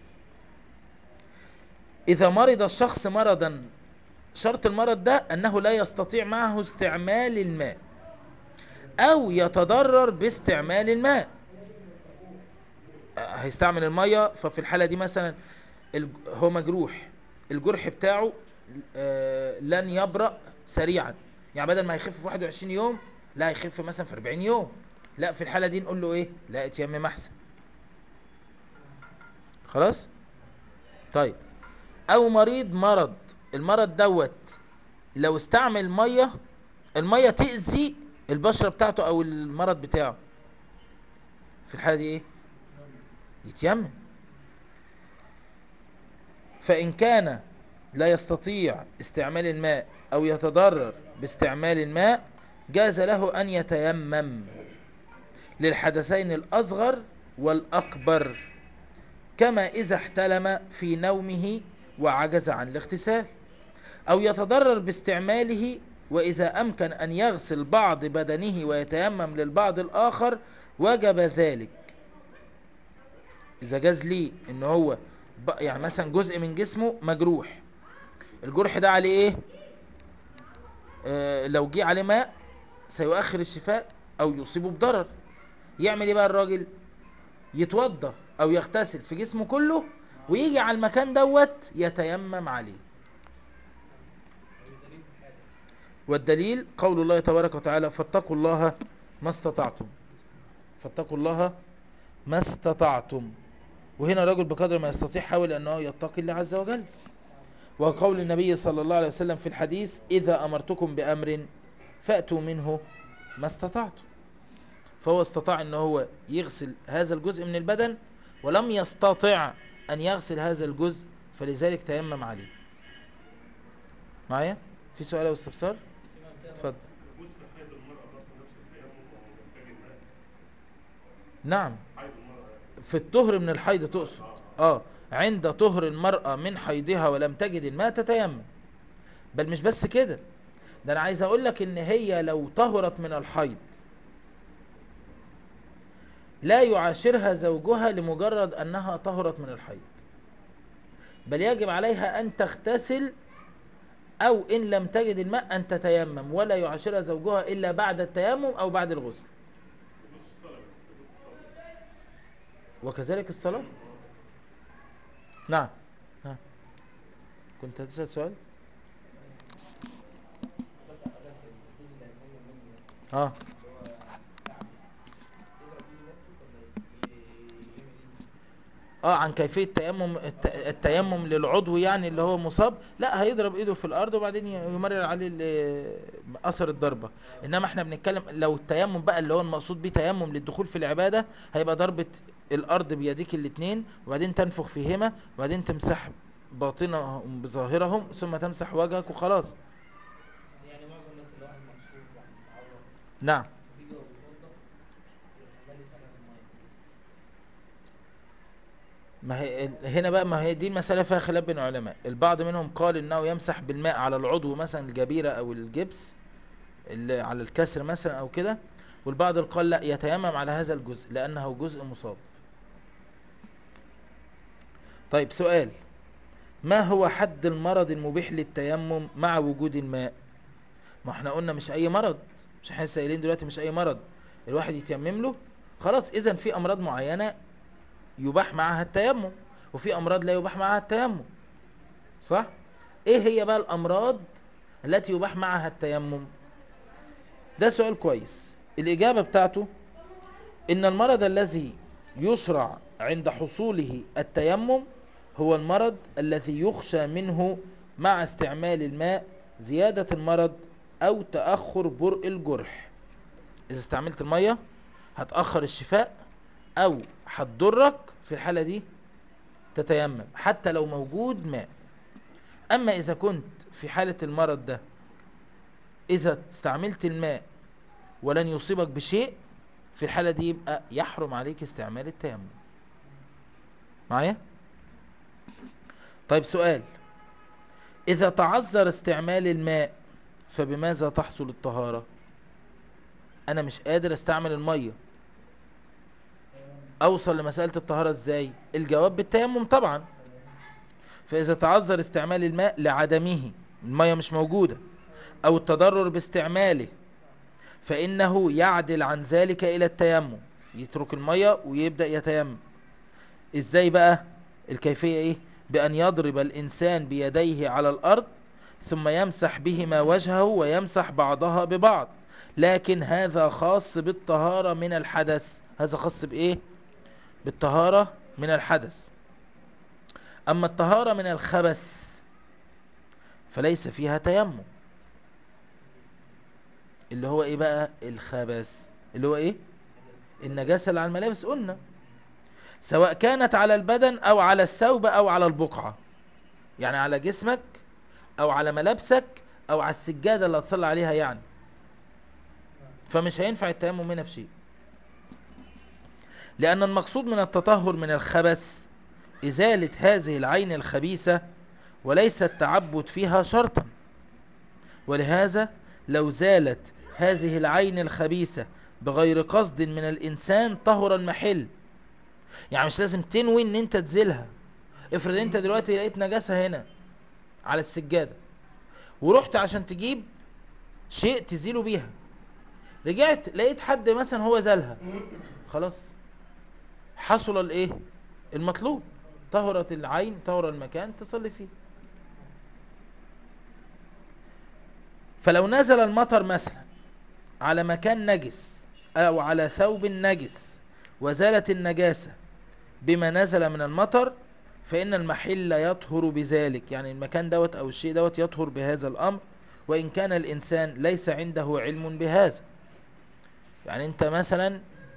اذا مرض الشخص مرضا شرط المرض ده انه لا يستطيع معه استعمال الماء او يتضرر باستعمال الماء هيستعمل المية ففي الحالة دي مثلا الج- هو مجروح الجرح بتاعه آه، لن يبرأ سريعا يعني بدل ما يخف في 21 يوم لا يخف مثلا في 40 يوم لا في الحالة دي نقول له ايه لا اتيمم احسن خلاص طيب او مريض مرض المرض دوت لو استعمل مية المية تأذي البشرة بتاعته او المرض بتاعه في الحالة دي ايه يتيمم فإن كان لا يستطيع استعمال الماء أو يتضرر باستعمال الماء جاز له أن يتيمم للحدثين الأصغر والأكبر كما إذا احتلم في نومه وعجز عن الاغتسال أو يتضرر باستعماله وإذا أمكن أن يغسل بعض بدنه ويتيمم للبعض الآخر وجب ذلك إذا جاز ليه إن هو ب- يعني مثلا جزء من جسمه مجروح الجرح ده عليه إيه آه لو جه عليه ماء سيؤخر الشفاء أو يصيبه بضرر يعمل إيه بقى الراجل يتوضى أو يغتسل في جسمه كله ويجي على المكان دوت يتيمم عليه والدليل قول الله تبارك وتعالى فاتقوا الله ما استطعتم فاتقوا الله ما استطعتم وهنا الرجل بقدر ما يستطيع حاول أنه يتقي الله عز وجل وقول النبي صلى الله عليه وسلم في الحديث إذا أمرتكم بأمر فأتوا منه ما استطعتم فهو استطاع أنه هو يغسل هذا الجزء من البدن ولم يستطع أن يغسل هذا الجزء فلذلك تيمم عليه معايا في سؤال أو استفسار اتفضل يجوز في حيض المرأة برضه نفس التيمم وهو محتاج الماء نعم حيض المرأة في الطهر من الحيض تقصد اه عند طهر المرأة من حيضها ولم تجد الماء تتيمم بل مش بس كده ده انا عايز اقول لك ان هي لو طهرت من الحيض لا يعاشرها زوجها لمجرد انها طهرت من الحيض بل يجب عليها ان تغتسل او ان لم تجد الماء ان تتيمم ولا يعاشرها زوجها الا بعد التيمم او بعد الغسل يجوز في الصلاة بس يجوز في الصلاة وكذلك الصلاة نعم ها كنت هتسأل سؤال اه اه عن كيفية تيمم الت- التيمم للعضو يعني اللي هو مصاب لا هيضرب ايده في الارض وبعدين ي- يمرر عليه ال- اثر الضربة انما احنا بنتكلم لو التيمم بقى اللي هو المقصود بيه تيمم للدخول في العبادة هيبقى ضربة الارض بيديك الاتنين وبعدين تنفخ فيهما وبعدين تمسح باطنهم بظاهرهم ثم تمسح وجهك وخلاص يعني معظم الناس اللي واحد مكسور واحد متعور نعم بيجي وبيتوضا الحمال يسألها المية ما هي ال- هنا بقى ما هي دي المسألة فيها خلاف بين العلماء البعض منهم قال انه يمسح بالماء على العضو مثلا الجبيرة او الجبس اللي على الكسر مثلا او كده والبعض قال لا يتيمم على هذا الجزء لانه جزء مصاب طيب سؤال ما هو حد المرض المبيح للتيمم مع وجود الماء ما احنا قلنا مش اي مرض مش احنا لسه قايلين دلوقتي مش اي مرض الواحد يتيمم له خلاص اذا في امراض معينة يباح معها التيمم وفي امراض لا يباح معها التيمم صح ايه هي بقى الامراض التي يباح معها التيمم ده سؤال كويس الاجابة بتاعته ان المرض الذي يشرع عند حصوله التيمم هو المرض الذي يخشى منه مع استعمال الماء زيادة المرض او تأخر برء الجرح اذا استعملت المية هتأخر الشفاء او هتضرك في الحالة دي تتيمم حتى لو موجود ماء اما اذا كنت في حالة المرض ده اذا استعملت الماء ولن يصيبك بشيء في الحالة دي يبقى يحرم عليك استعمال التيمم معايا طيب سؤال اذا تعذر استعمال الماء فبماذا تحصل الطهارة انا مش قادر استعمل المية اوصل لمسألة الطهارة ازاي الجواب بالتيمم طبعا فاذا تعذر استعمال الماء لعدمه المية مش موجودة او التضرر باستعماله فانه يعدل عن ذلك الى التيمم يترك المية ويبدأ يتيمم ازاي بقى الكيفية ايه بان يضرب الانسان بيديه على الارض ثم يمسح بهما وجهه ويمسح بعضها ببعض لكن هذا خاص بالطهارة من الحدث هذا خاص بايه بالطهارة من الحدث اما الطهارة من الخبث فليس فيها تيمم اللي هو ايه بقى الخبث اللي هو ايه النجاسة اللي على الملابس قلنا سواء كانت على البدن او على الثوب او على البقعة يعني على جسمك او على ملابسك او على السجادة اللي هتصلي عليها يعني فمش هينفع التيمم هنا في شيء لأن المقصود من التطهر من الخبث إزالة هذه العين الخبيثة وليس التعبد فيها شرطا ولهذا لو زالت هذه العين الخبيثة بغير قصد من الإنسان طهر المحل يعني مش لازم تنوي ان انت تزيلها افرض انت دلوقتي لقيت نجاسة هنا على السجادة ورحت عشان تجيب شيء تزيله بيها رجعت لقيت حد مثلا هو زالها خلاص حصل الايه المطلوب طهرت العين طهر المكان تصلي فيه فلو نزل المطر مثلا على مكان نجس او على ثوب نجس وزالت النجاسة بما نزل من المطر فإن المحل يطهر بذلك يعني المكان دوت أو الشيء دوت يطهر بهذا الأمر وإن كان الإنسان ليس عنده علم بهذا يعني أنت مثلا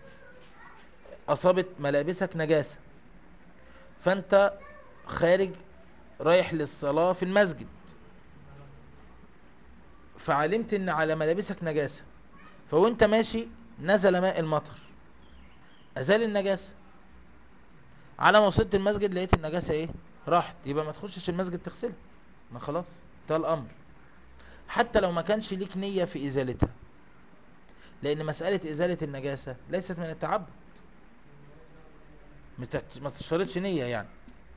أصابت ملابسك نجاسة فأنت خارج رايح للصلاة في المسجد فعلمت ان على ملابسك نجاسة فوانت ماشي نزل ماء المطر ازال النجاسة على ما وصلت المسجد لقيت النجاسة ايه راحت يبقى ما تخشش المسجد تغسلها ما خلاص ده الامر حتى لو ما كانش ليك نية في ازالتها لان مسألة ازالة النجاسة ليست من التعبد مش تحت- ما تشترطش نية يعني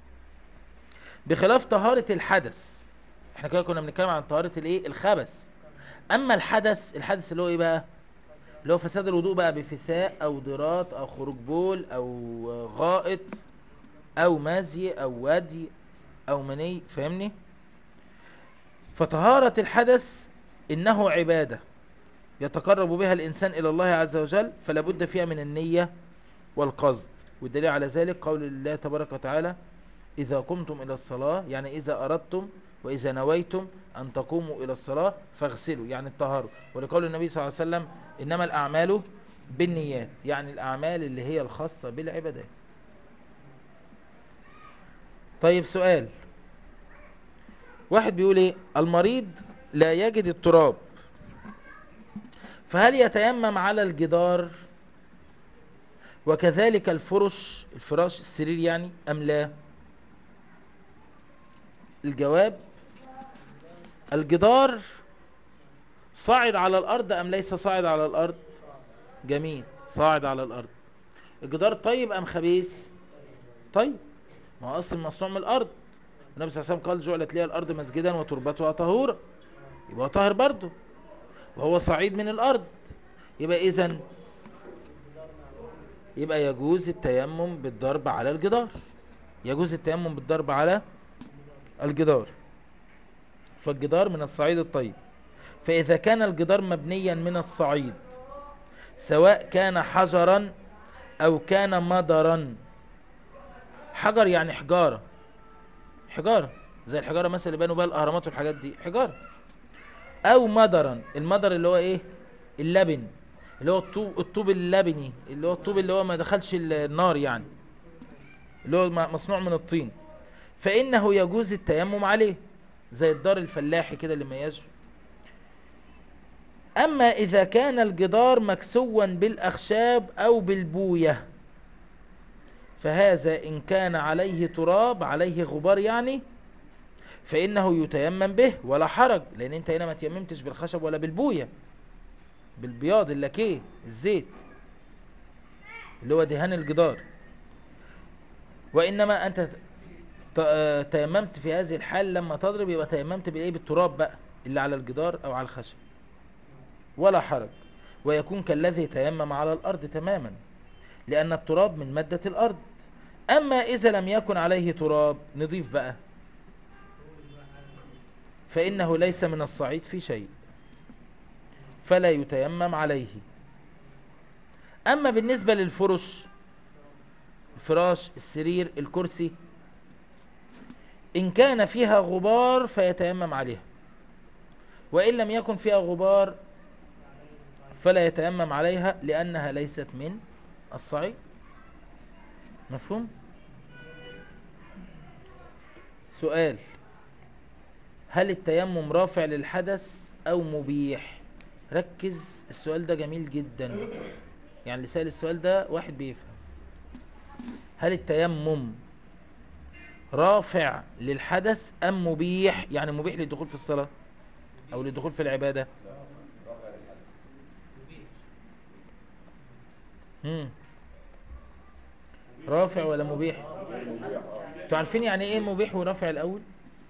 بخلاف طهارة الحدث احنا كده كنا بنتكلم عن طهارة الايه الخبث اما الحدث الحدث اللي هو ايه بقى اللي هو فساد الوضوء بقى بفساء او ضراط او خروج بول او غائط او مزي او ودي او مني فاهمني فطهارة الحدث انه عبادة يتقرب بها الانسان الى الله عز وجل فلا بد فيها من النية والقصد والدليل على ذلك قول الله تبارك وتعالى إذا قمتم إلى الصلاة يعني إذا أردتم وإذا نويتم أن تقوموا إلى الصلاة فاغسلوا يعني الطهارة ولقول النبي صلى الله عليه وسلم إنما الأعمال بالنيات يعني الأعمال اللي هي الخاصة بالعبادات طيب سؤال واحد بيقول ايه المريض لا يجد التراب فهل يتيمم على الجدار وكذلك الفرش الفراش السرير يعني أم لا الجواب الجدار صاعد على الأرض أم ليس صاعد على الأرض جميل صاعد على الأرض الجدار طيب أم خبيث طيب ما هو أصل مصنوع من الأرض النبي صلى الله عليه وسلم قال جعلت لي الأرض مسجدا وتربتها طهورا يبقى هو طاهر برضه وهو صعيد من الأرض يبقى إذن يبقى يجوز التيمم بالضرب على الجدار يجوز التيمم بالضرب على الجدار فالجدار من الصعيد الطيب فإذا كان الجدار مبنيا من الصعيد سواء كان حجرا أو كان مدرا حجر يعني حجارة حجارة زي الحجارة مثلا اللي بنوا بها الأهرامات والحاجات دي حجارة أو مدرا المدر اللي هو إيه اللبن اللي هو الطوب, الطوب اللبني اللي هو الطوب اللي هو ما دخلش النار يعني اللي هو م- مصنوع من الطين فإنه يجوز التيمم عليه زي الدار الفلاحي كده اللي ما يجوز أما إذا كان الجدار مكسوا بالأخشاب أو بالبوية فهذا إن كان عليه تراب عليه غبار يعني فإنه يتيمم به ولا حرج لأن أنت هنا ما تيممتش بالخشب ولا بالبوية بالبياض اللاكيه الزيت اللي هو دهان الجدار وإنما أنت ت- آه، تيممت في هذه الحال لما تضرب يبقى تيممت بالايه بالتراب بقى اللي على الجدار او على الخشب ولا حرج ويكون كالذي تيمم على الارض تماما لان التراب من مادة الارض اما اذا لم يكن عليه تراب نضيف بقى فانه ليس من الصعيد في شيء فلا يتيمم عليه اما بالنسبة للفرش الفراش السرير الكرسي إن كان فيها غبار فيتيمم عليها وإن لم يكن فيها غبار فلا يتيمم عليها لأنها ليست من الصعيد مفهوم سؤال هل التيمم رافع للحدث او مبيح ركز السؤال ده جميل جدا يعني اللي سأل السؤال ده واحد بيفهم هل التيمم رافع للحدث ام مبيح يعني مبيح للدخول في الصلاة او للدخول في العبادة رافع للحدث مبيح مم. رافع ولا مبيح انتوا عارفين يعني ايه مبيح ورافع الاول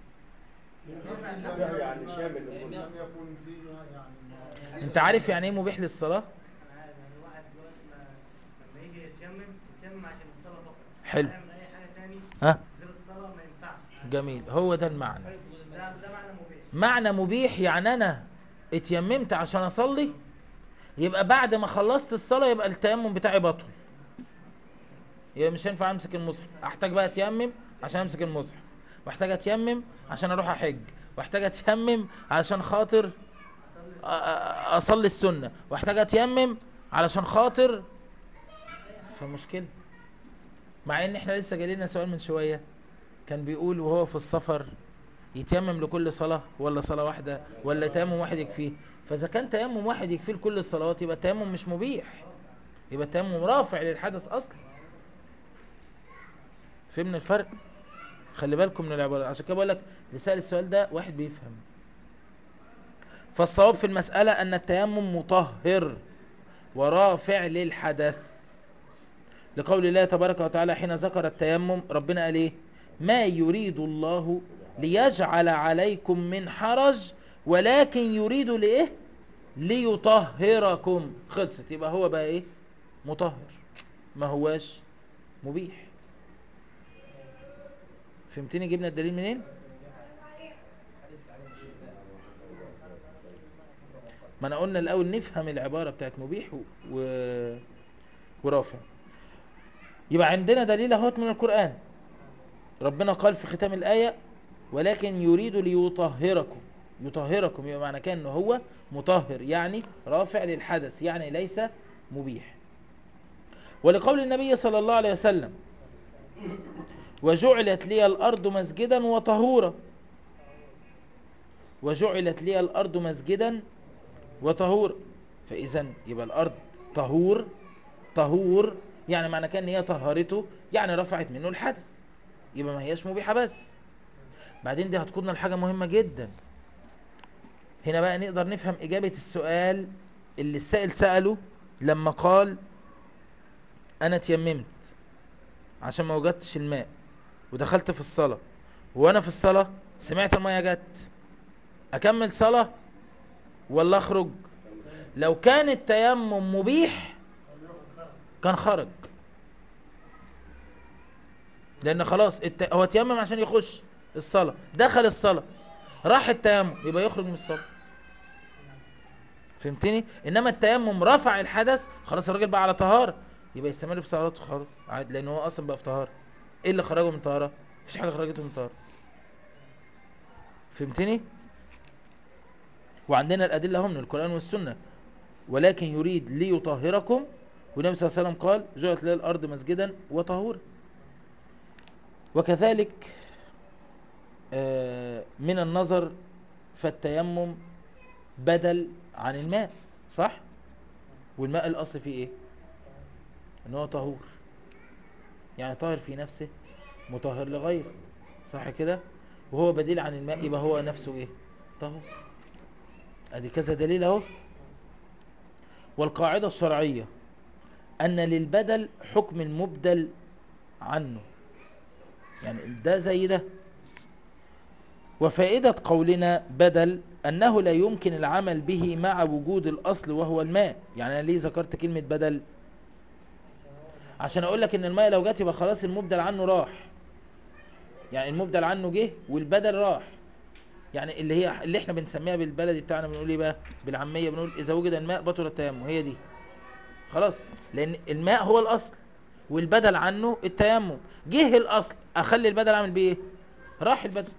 ده يعني شامل لم لكل يكن فيه يعني انت عارف يعني ايه مبيح للصلاة انا عارف يعني واحد دلوقتي ما- لما يجي يتيمم يتيمم عشان الصلاه فقط حلو. يعمل اي حاجه تاني ها غير الصلاه ما ينفعش جميل هو ده المعنى ده ده معنى مبيح معنى مبيح يعني انا اتيممت عشان اصلي يبقى بعد ما خلصت الصلاة يبقى التيمم بتاعي بطل يبقى مش هينفع امسك المصحف احتاج بقى اتيمم عشان امسك المصحف واحتاج اتيمم عشان اروح احج واحتاج اتيمم عشان خاطر أ- أ- اصلي السنة واحتاج اتيمم علشان خاطر فمشكلة مع ان احنا لسه جالنا سؤال من شوية كان بيقول وهو في السفر يتيمم لكل صلاة ولا صلاة واحدة ولا تيمم واحد يكفيه فاذا كان تيمم واحد يكفيه لكل الصلوات يبقى التيمم مش مبيح يبقى التيمم رافع للحدث اصلا فهمنا الفرق خلي بالكم من العبارة عشان كده بقول لك اللي سأل السؤال ده واحد بيفهم فالصواب في المسألة أن التيمم مطهر ورافع للحدث لقول الله تبارك وتعالى حين ذكر التيمم ربنا قال ايه ما يريد الله ليجعل عليكم من حرج ولكن يريد لايه ليطهركم خلصت يبقى هو بقى ايه مطهر ما هواش مبيح فهمتني جبنا الدليل منين ما انا قلنا الاول نفهم العبارة بتاعت مبيح و... و... ورافع يبقى عندنا دليل اهوت من القرآن ربنا قال في ختام الآية ولكن يريد ليطهركم يطهركم يبقى معنى كان انه هو مطهر يعني رافع للحدث يعني ليس مبيح ولقول النبي صلى الله عليه وسلم وجعلت لي الأرض مسجدا وطهورا وجعلت لي الأرض مسجدا وطهورا فإذا يبقى الأرض طهور طهور يعني معنى كان ان هي طهرته يعني رفعت منه الحدث يبقى ما هياش مبيحة بس بعدين دي هتقودنا لحاجة مهمة جدا هنا بقى نقدر نفهم إجابة السؤال اللي السائل سأله لما قال أنا تيممت عشان ما وجدتش الماء ودخلت في الصلاة وأنا في الصلاة سمعت المية جت أكمل صلاة ولا أخرج لو كان التيمم مبيح كان خرج لان خلاص الت... هو تيمم عشان يخش الصلاة دخل الصلاة راح التيمم يبقى يخرج من الصلاة فهمتني انما التيمم رفع الحدث خلاص الراجل بقى على طهارة يبقى يستمر في صلاته خالص عادي لان هو اصلا بقى في طهارة ايه اللي خرجه من طهارة مفيش حاجة خرجته من طهارة فهمتني وعندنا الادلة هم من القرآن والسنة ولكن يريد ليطهركم والنبي صلى الله عليه وسلم قال جعلت لي الأرض مسجدا وطهورا وكذلك آه، من النظر فالتيمم بدل عن الماء صح والماء الأصل فيه ايه ان هو طهور يعني طاهر في نفسه مطهر لغيره صح كده وهو بديل عن الماء يبقى هو نفسه ايه طهور ادي كذا دليل اهو والقاعدة الشرعية أن للبدل حكم المبدل عنه يعني ده زي ده وفائدة قولنا بدل أنه لا يمكن العمل به مع وجود الأصل وهو الماء يعني أنا ليه ذكرت كلمة بدل عشان أقول لك إن الماء لو جت يبقى خلاص المبدل عنه راح يعني المبدل عنه جه والبدل راح يعني اللي هي اللي احنا بنسميها بالبلدي بتاعنا بنقول ايه بقى بالعاميه بنقول اذا وجد الماء بطل التيمم هي دي خلاص لان الماء هو الاصل والبدل عنه التيمم جه الاصل اخلي البدل اعمل بيه ايه راح البدل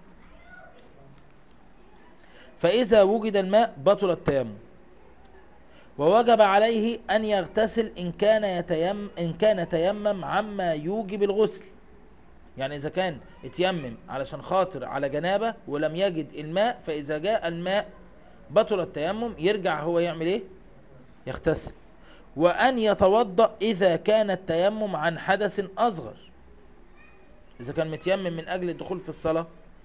فاذا وجد الماء بطل التيمم ووجب عليه ان يغتسل ان كان يتيم ان كان تيمم عما يوجب الغسل يعني اذا كان اتيمم علشان خاطر على جنابه ولم يجد الماء فاذا جاء الماء بطل التيمم يرجع هو يعمل ايه يغتسل وان يتوضا اذا كان التيمم عن حدث اصغر اذا كان متيمم من اجل الدخول في الصلاه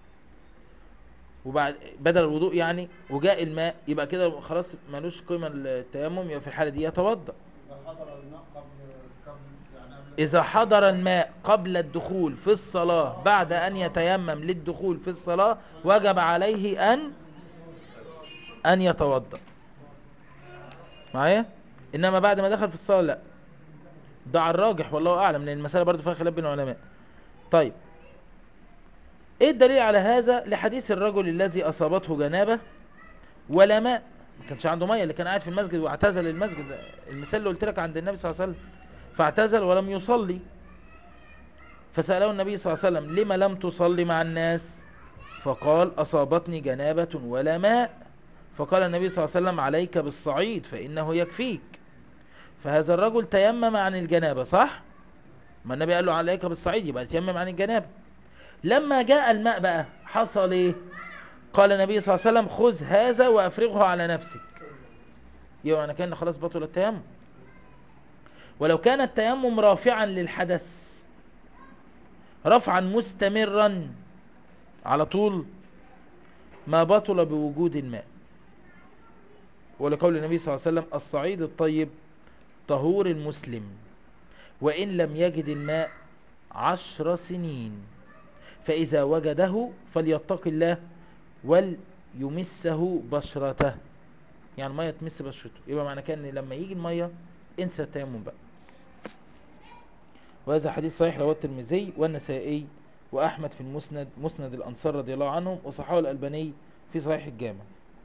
وبعد بدل الوضوء يعني وجاء الماء يبقى كده خلاص ملوش قيمه التيمم يبقى في الحاله دي يتوضا إذا حضر الماء قبل قبل يعني قبل إذا حضر الماء قبل الدخول في الصلاة بعد أن يتيمم للدخول في الصلاة وجب عليه أن أن يتوضأ معايا إنما بعد ما دخل في الصلاة لا ده على الراجح والله أعلم لأن المسألة برضو فيها خلاف بين العلماء طيب إيه الدليل على هذا لحديث الرجل الذي أصابته جنابة ولا ماء ما كانش عنده مية اللي كان قاعد في المسجد واعتزل المسجد المثال اللي قلت لك عند النبي صلى الله عليه وسلم فاعتزل ولم يصلي فسأله النبي صلى الله عليه وسلم لما لم تصلي مع الناس فقال أصابتني جنابة ولا ماء فقال النبي صلى الله عليه وسلم عليك بالصعيد فإنه يكفيك فهذا الرجل تيمم عن الجنابة صح؟ ما النبي قال له عليك بالصعيد يبقى تيمم عن الجنابة لما جاء الماء بقى حصل ايه قال النبي صلى الله عليه وسلم خذ هذا وافرغه على نفسك يبقى انا كان خلاص بطل التيمم ولو كان التيمم رافعا للحدث رفعا مستمرا على طول ما بطل بوجود الماء ولقول النبي صلى الله عليه وسلم الصعيد الطيب طهور المسلم وإن لم يجد الماء عشر سنين فإذا وجده فليتق الله وليمسه بشرته يعني المية تمس بشرته يبقى معنى كان لما يجي المية انسى التيمم بقى وهذا حديث صحيح رواه الترمذي والنسائي وأحمد في المسند مسند الأنصار رضي الله عنهم وصححه الألباني في صحيح الجامع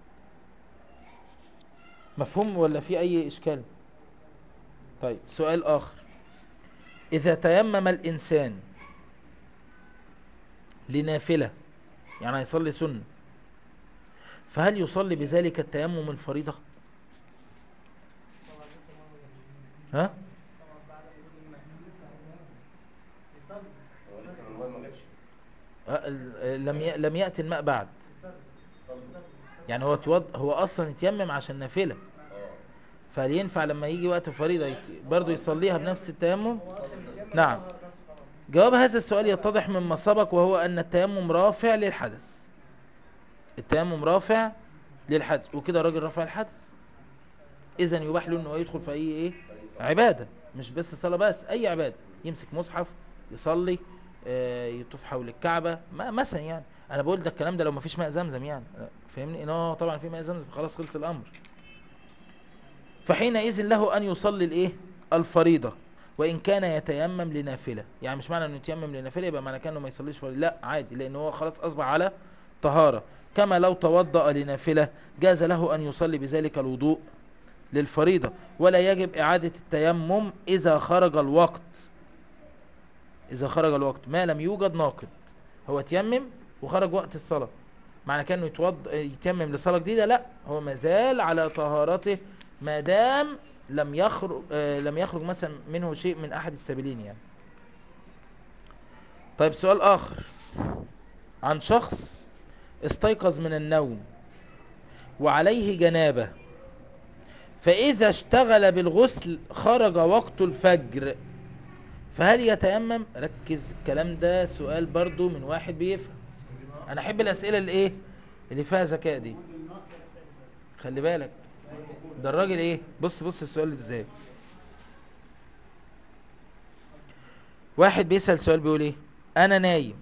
مفهوم ولا في أي إشكال طيب سؤال آخر إذا تيمم الإنسان لنافلة يعني هيصلي سنة فهل يصلي بذلك التيمم الفريضة ها طبعا بعد وجود الماء يصلي هو لسه الماء ما جاتش أه، ال- لم ي... لم يأتي الماء بعد يصلي صلي يعني هو توض... هو أصلا يتيمم عشان نافلة اه فهل ينفع لما يجي وقت الفريضة يت... برضه يصليها بنفس التيمم هو اصلا بيتيمم نعم. يطهر نفسه خلاص. جواب هذا السؤال يتضح مما سبق وهو أن التيمم رافع للحدث التيمم رافع للحدث وكده راجل رافع الحدث إذا يباح له أنه يدخل في أي إيه عبادة مش بس صلاة بس أي عبادة يمسك مصحف يصلي آه، يطوف حول الكعبة ما مثلا يعني أنا بقول ده الكلام ده لو ما فيش ماء زمزم يعني آه، فاهمني؟ إن هو طبعا في ماء زمزم خلاص خلص الأمر فحينئذ له أن يصلي الإيه؟ الفريضة وإن كان يتيمم لنافلة يعني مش معنى أنه يتيمم لنافلة يبقى معنى كأنه ما يصليش فريضة لا عادي لأن هو خلاص أصبح على طهارة كما لو توضأ لنافلة جاز له أن يصلي بذلك الوضوء للفريضة ولا يجب إعادة التيمم إذا خرج الوقت إذا خرج الوقت ما لم يوجد ناقض هو تيمم وخرج وقت الصلاة معنى كأنه يتوض... يتيمم لصلاة جديدة لا هو مازال على طهارته ما دام لم يخرج آه لم يخرج مثلا منه شيء من أحد السبيلين يعني طيب سؤال آخر عن شخص استيقظ من النوم وعليه جنابه فإذا اشتغل بالغسل خرج وقت الفجر فهل يتيمم ركز الكلام ده سؤال برضو من واحد بيفهم انا احب الاسئله اللي ايه اللي فيها ذكاء دي خلي بالك ده الراجل ايه بص بص السؤال ازاي واحد بيسأل سؤال بيقول ايه انا نايم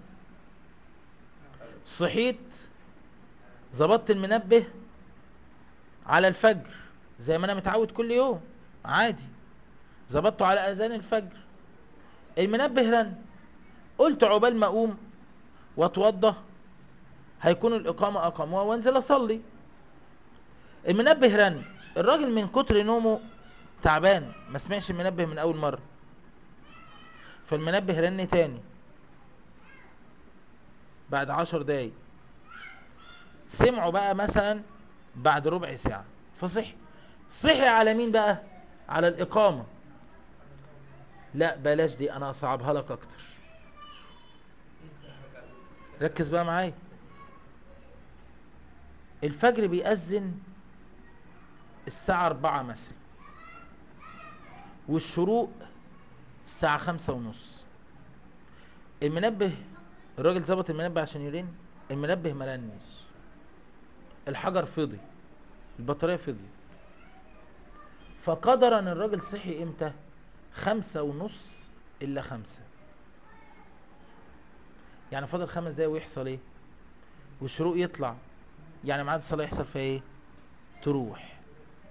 صحيت ظبطت المنبه على الفجر زي ما انا متعود كل يوم عادي ظبطته على اذان الفجر المنبه رن قلت عقبال ما اقوم واتوضى هيكون الاقامه اقاموها وانزل اصلي المنبه رن الراجل من كتر نومه تعبان ما سمعش المنبه من اول مره فالمنبه رن تاني بعد عشر دقايق سمعوا بقى مثلا بعد ربع ساعة فصحي صحي على مين بقى على الإقامة لا بلاش دي أنا أصعبها لك أكتر ركز بقى معايا الفجر بيأذن الساعة أربعة مثلا والشروق الساعة خمسة ونص المنبه الراجل ظبط المنبه عشان يرن المنبه مرنش الحجر فضي البطارية فضيت فقدرا الراجل صحي امتى خمسة ونص الا خمسة يعني فاضل خمس دقايق ويحصل ايه والشروق يطلع يعني ميعاد الصلاة يحصل فيها ايه تروح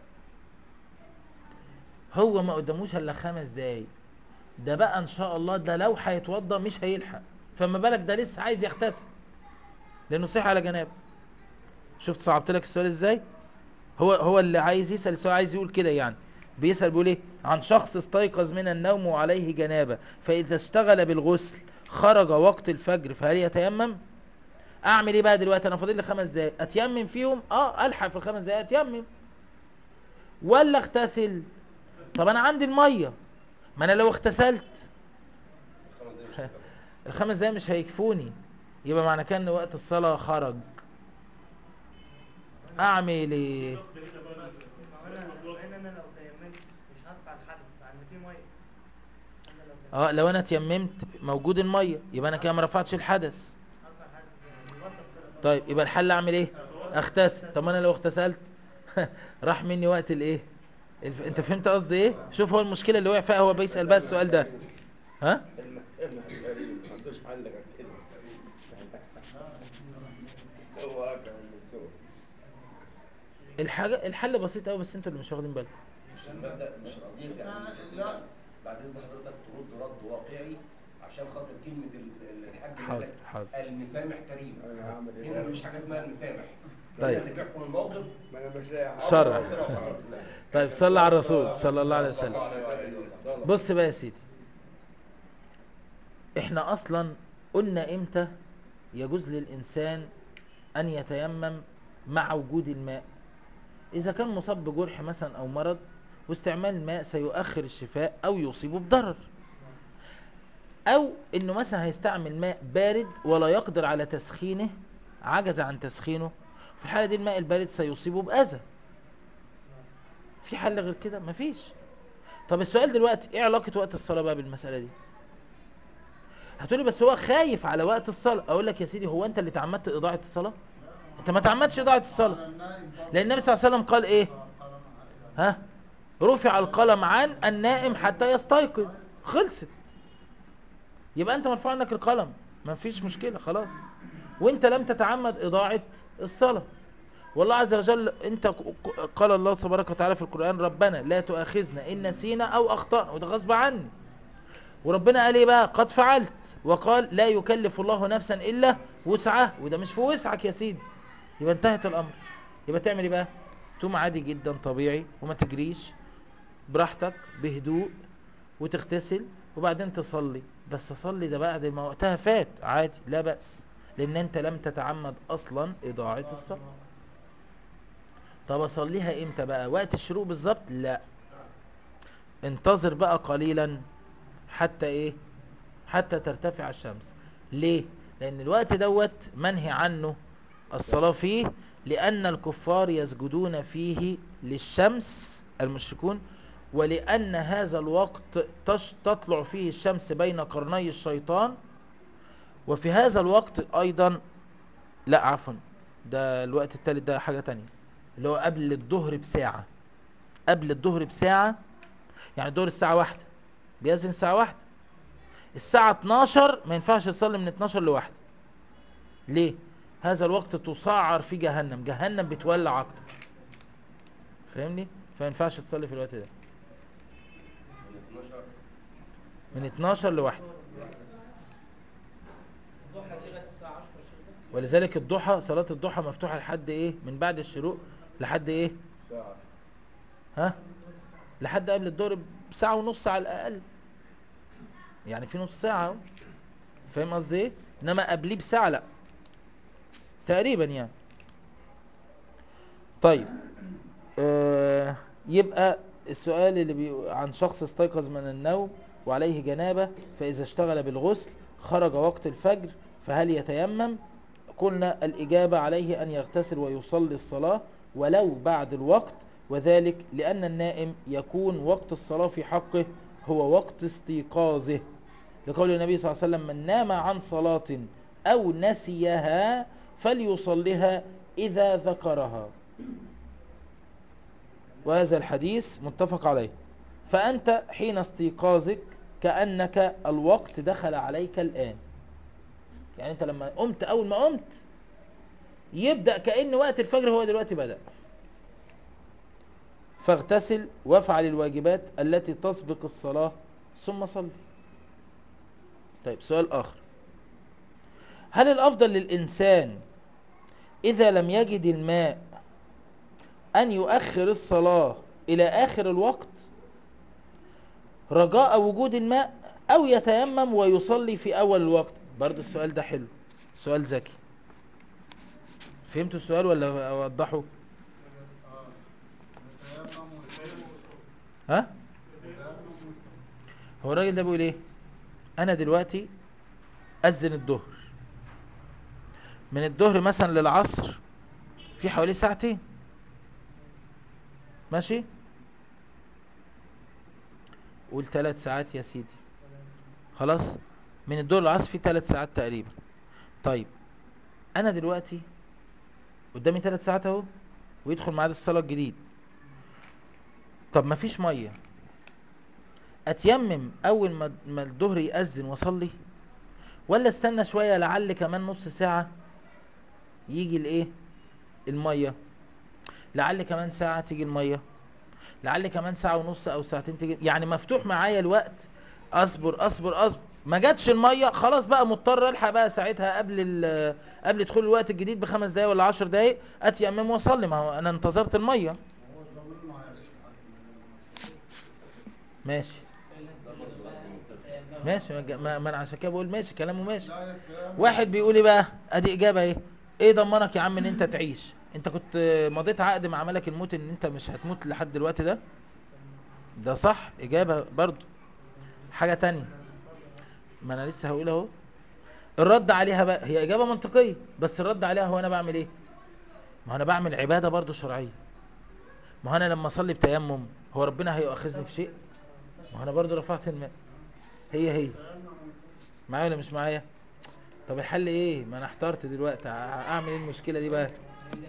هو ما قداموش الا خمس دقايق ده بقى ان شاء الله ده لو هيتوضى مش هيلحق فما بالك ده لسه عايز يغتسل لانه صحي على جنابه شفت صعبت لك السؤال ازاي هو هو اللي عايز يسال السؤال عايز يقول كده يعني بيسال بيقول ايه عن شخص استيقظ من النوم وعليه جنابه فاذا اشتغل بالغسل خرج وقت الفجر فهل يتيمم اعمل ايه بقى دلوقتي انا فاضل لي خمس دقايق اتيمم فيهم اه الحق في الخمس دقايق اتيمم ولا اغتسل طب انا عندي الميه ما انا لو اغتسلت الخمس دقايق مش هتكفي. الخمس دقايق مش هيكفوني يبقى معنى كده ان وقت الصلاه خرج اعمل ايه الضغط هنا بقى لازم. ما انا لان انا لو تيممت مش هرفع الحدث لان في ميه انا لو تيممت اه لو انا اتيممت موجود الميه يبقى انا كده ما رفعتش الحدث هرفع الحدث ازاي؟ يوضب كده خلاص. طيب يبقى الحل اعمل ايه اغتسل طب ما انا لو اغتسلت راح مني وقت الايه الف... انت فهمت قصدي ايه شوف هو المشكله اللي وقع فيها هو بيسال بقى السؤال ده ها المسألة غريبة ما عندوش حل غير كده هو واقع من السوق الحاجه الحل بسيط قوي بس انتوا اللي مش واخدين بالكم مش المبدأ مش قضية يعني لا. بعد إذن حضرتك ترد رد واقعي عشان خاطر كلمة ال- ال- الحاج حاضر مالك حاضر المسامح كريم انا هعمل ايه هنا مفيش حاجة اسمها المسامح طيب. هنا اللي بيحكم الموقف ما انا مش لاقي حاجه شرع ربنا وعلا. طيب صلى على الرسول صلى الله عليه وسلم صلى الله عليه وسلم. بص بقى يا سيدي احنا اصلا قلنا امتى يجوز للانسان ان يتيمم مع وجود الماء اذا كان مصاب بجرح مثلا او مرض واستعمال الماء سيؤخر الشفاء او يصيبه بضرر او انه مثلا هيستعمل ماء بارد ولا يقدر على تسخينه عجز عن تسخينه في الحالة دي الماء البارد سيصيبه بأذى في حل غير كده مفيش طب السؤال دلوقتي ايه علاقة وقت الصلاة بقى بالمسألة دي هتقولي بس هو خايف على وقت الصلاة اقول لك يا سيدي هو انت اللي تعمدت اضاعة الصلاة انت ما تعمدتش اضاعة الصلاة على النائم برضه لان النبي صلى الله عليه وسلم قال ايه قال معايا. ها رفع القلم عن النائم حتى يستيقظ خلصت يبقى انت مرفوع عنك القلم ما فيش مشكلة خلاص وانت لم تتعمد اضاعة الصلاة والله عز وجل انت ق- ق- قال الله تبارك وتعالى في القرآن ربنا لا تؤاخذنا ان نسينا او اخطأنا وده غصب عني وربنا قال ايه بقى قد فعلت وقال لا يكلف الله نفسا الا وسعها وده مش في وسعك يا سيدي يبقى انتهت الامر يبقى تعمل ايه بقى تقوم عادي جدا طبيعي وما تجريش براحتك بهدوء وتغتسل وبعدين تصلي بس تصلي ده بعد ما وقتها فات عادي لا بأس لان انت لم تتعمد اصلا اضاعة الصلاة طب اصليها امتى بقى وقت الشروق بالظبط لا انتظر بقى قليلا حتى ايه حتى ترتفع الشمس ليه لان الوقت دوت منهي عنه الصلاة فيه لان الكفار يسجدون فيه للشمس المشركون ولان هذا الوقت تش تطلع فيه الشمس بين قرني الشيطان وفي هذا الوقت ايضا لا عفوا ده الوقت التالت ده حاجة تانية اللي هو قبل الظهر بساعة قبل الظهر بساعة يعني الظهر الساعة واحدة بيأذن الساعة واحدة الساعة 12 ما ينفعش تصلي من 12 لواحدة ليه هذا الوقت تصعر في جهنم جهنم بتولع اكتر فاهمني فما ينفعش تصلي في الوقت ده من 12 من 12 لواحدة الضحى دي لغايه الساعه 10 شيء بس ولذلك الضحى صلاة الضحى مفتوحة لحد ايه من بعد الشروق لحد ايه ساعة ها لحد قبل الظهر بساعة ونص على الأقل يعني في نص ساعة اهو فاهم قصدي ايه انما قبليه بساعة لا تقريبا يعني طيب آه يبقى السؤال اللي بي... عن شخص استيقظ من النوم وعليه جنابة فإذا اشتغل بالغسل خرج وقت الفجر فهل يتيمم قلنا الإجابة عليه أن يغتسل ويصلي الصلاة ولو بعد الوقت وذلك لأن النائم يكون وقت الصلاة في حقه هو وقت استيقاظه لقول النبي صلى الله عليه وسلم من نام عن صلاة أو نسيها فليصلها إذا ذكرها وهذا الحديث متفق عليه فأنت حين استيقاظك كأنك الوقت دخل عليك الآن يعني أنت لما قمت أول ما قمت يبدأ كأن وقت الفجر هو دلوقتي بدأ فاغتسل وافعل الواجبات التي تسبق الصلاة ثم صلي طيب سؤال آخر هل الأفضل للإنسان إذا لم يجد الماء أن يؤخر الصلاة إلى آخر الوقت رجاء وجود الماء أو يتيمم ويصلي في أول الوقت برضو السؤال ده حلو سؤال ذكي فهمتوا السؤال ولا أوضحه اه يتيمم ويصلي ها يتيمم ويصلي هو الراجل ده بيقول ايه انا دلوقتي اذن الظهر من الظهر مثلا للعصر في حوالي ساعتين ماشي قول ثلاث ساعات يا سيدي خلاص من الظهر للعصر في ثلاث ساعات تقريبا طيب انا دلوقتي قدامي ثلاث ساعات اهو ويدخل ميعاد الصلاه الجديد طب ما فيش ميه اتيمم اول ما ما الظهر يأذن واصلي ولا استنى شويه لعل كمان نص ساعه يجي الايه الميه لعل كمان ساعه تيجي الميه لعل كمان ساعه ونص او ساعتين تيجي يعني مفتوح معايا الوقت اصبر اصبر اصبر ما جاتش الميه خلاص بقى مضطر الحق بقى ساعتها قبل ال- قبل دخول الوقت الجديد بخمس دقايق ولا عشر دقايق اتيمم واصلي ما هو انا انتظرت الميه هو الضمير ما هيعيش لحد ما ماشي ماشي ما, ما, ما انا عشان كده بقول ماشي كلامه ماشي لا يتيمم واحد بيقول ايه بقى ادي اجابه ايه ايه ضمنك يا عم ان انت تعيش انت كنت مضيت عقد مع ملك الموت ان انت مش هتموت لحد الوقت ده ده صح اجابه برضو حاجه تانية ما انا لسه هقول اهو الرد عليها بقى هي اجابه منطقيه بس الرد عليها هو انا بعمل ايه ما هو انا بعمل عباده برضو شرعيه ما هو انا لما اصلي بتيمم هو ربنا هيؤاخذني في شيء ما هو انا برضو رفعت الماء هي هي معايا ولا مش معايا طب الحل ايه ما انا احترت دلوقتي ع- اعمل ايه المشكله دي بقى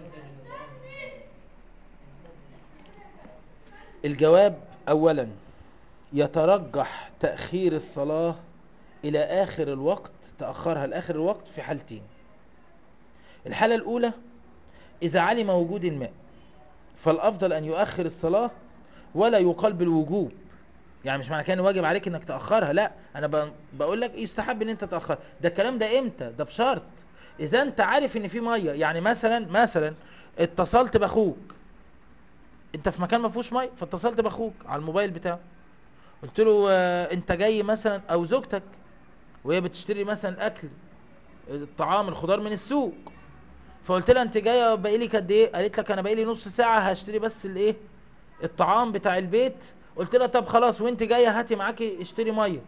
الجواب اولا يترجح تاخير الصلاه الى اخر الوقت تاخرها لاخر الوقت في حالتين الحاله الاولى اذا علم وجود الماء فالافضل ان يؤخر الصلاه ولا يقال بالوجوب يعني مش معنى كان واجب عليك انك تاخرها لا انا ب- بقول لك يستحب ان انت تاخرها ده الكلام ده امتى ده بشرط اذا انت عارف ان في ميه يعني مثلا مثلا اتصلت باخوك انت في مكان ما فيهوش ميه فاتصلت باخوك على الموبايل بتاعه قلت له آه، انت جاي مثلا او زوجتك وهي بتشتري مثلا الاكل الطعام الخضار من السوق فقلت لها انت جايه باقي لك قد ايه قالت لك انا باقي لي نص ساعه هشتري بس الايه الطعام بتاع البيت قلت لها طب خلاص وانت جايه هاتي معاكي اشتري ميه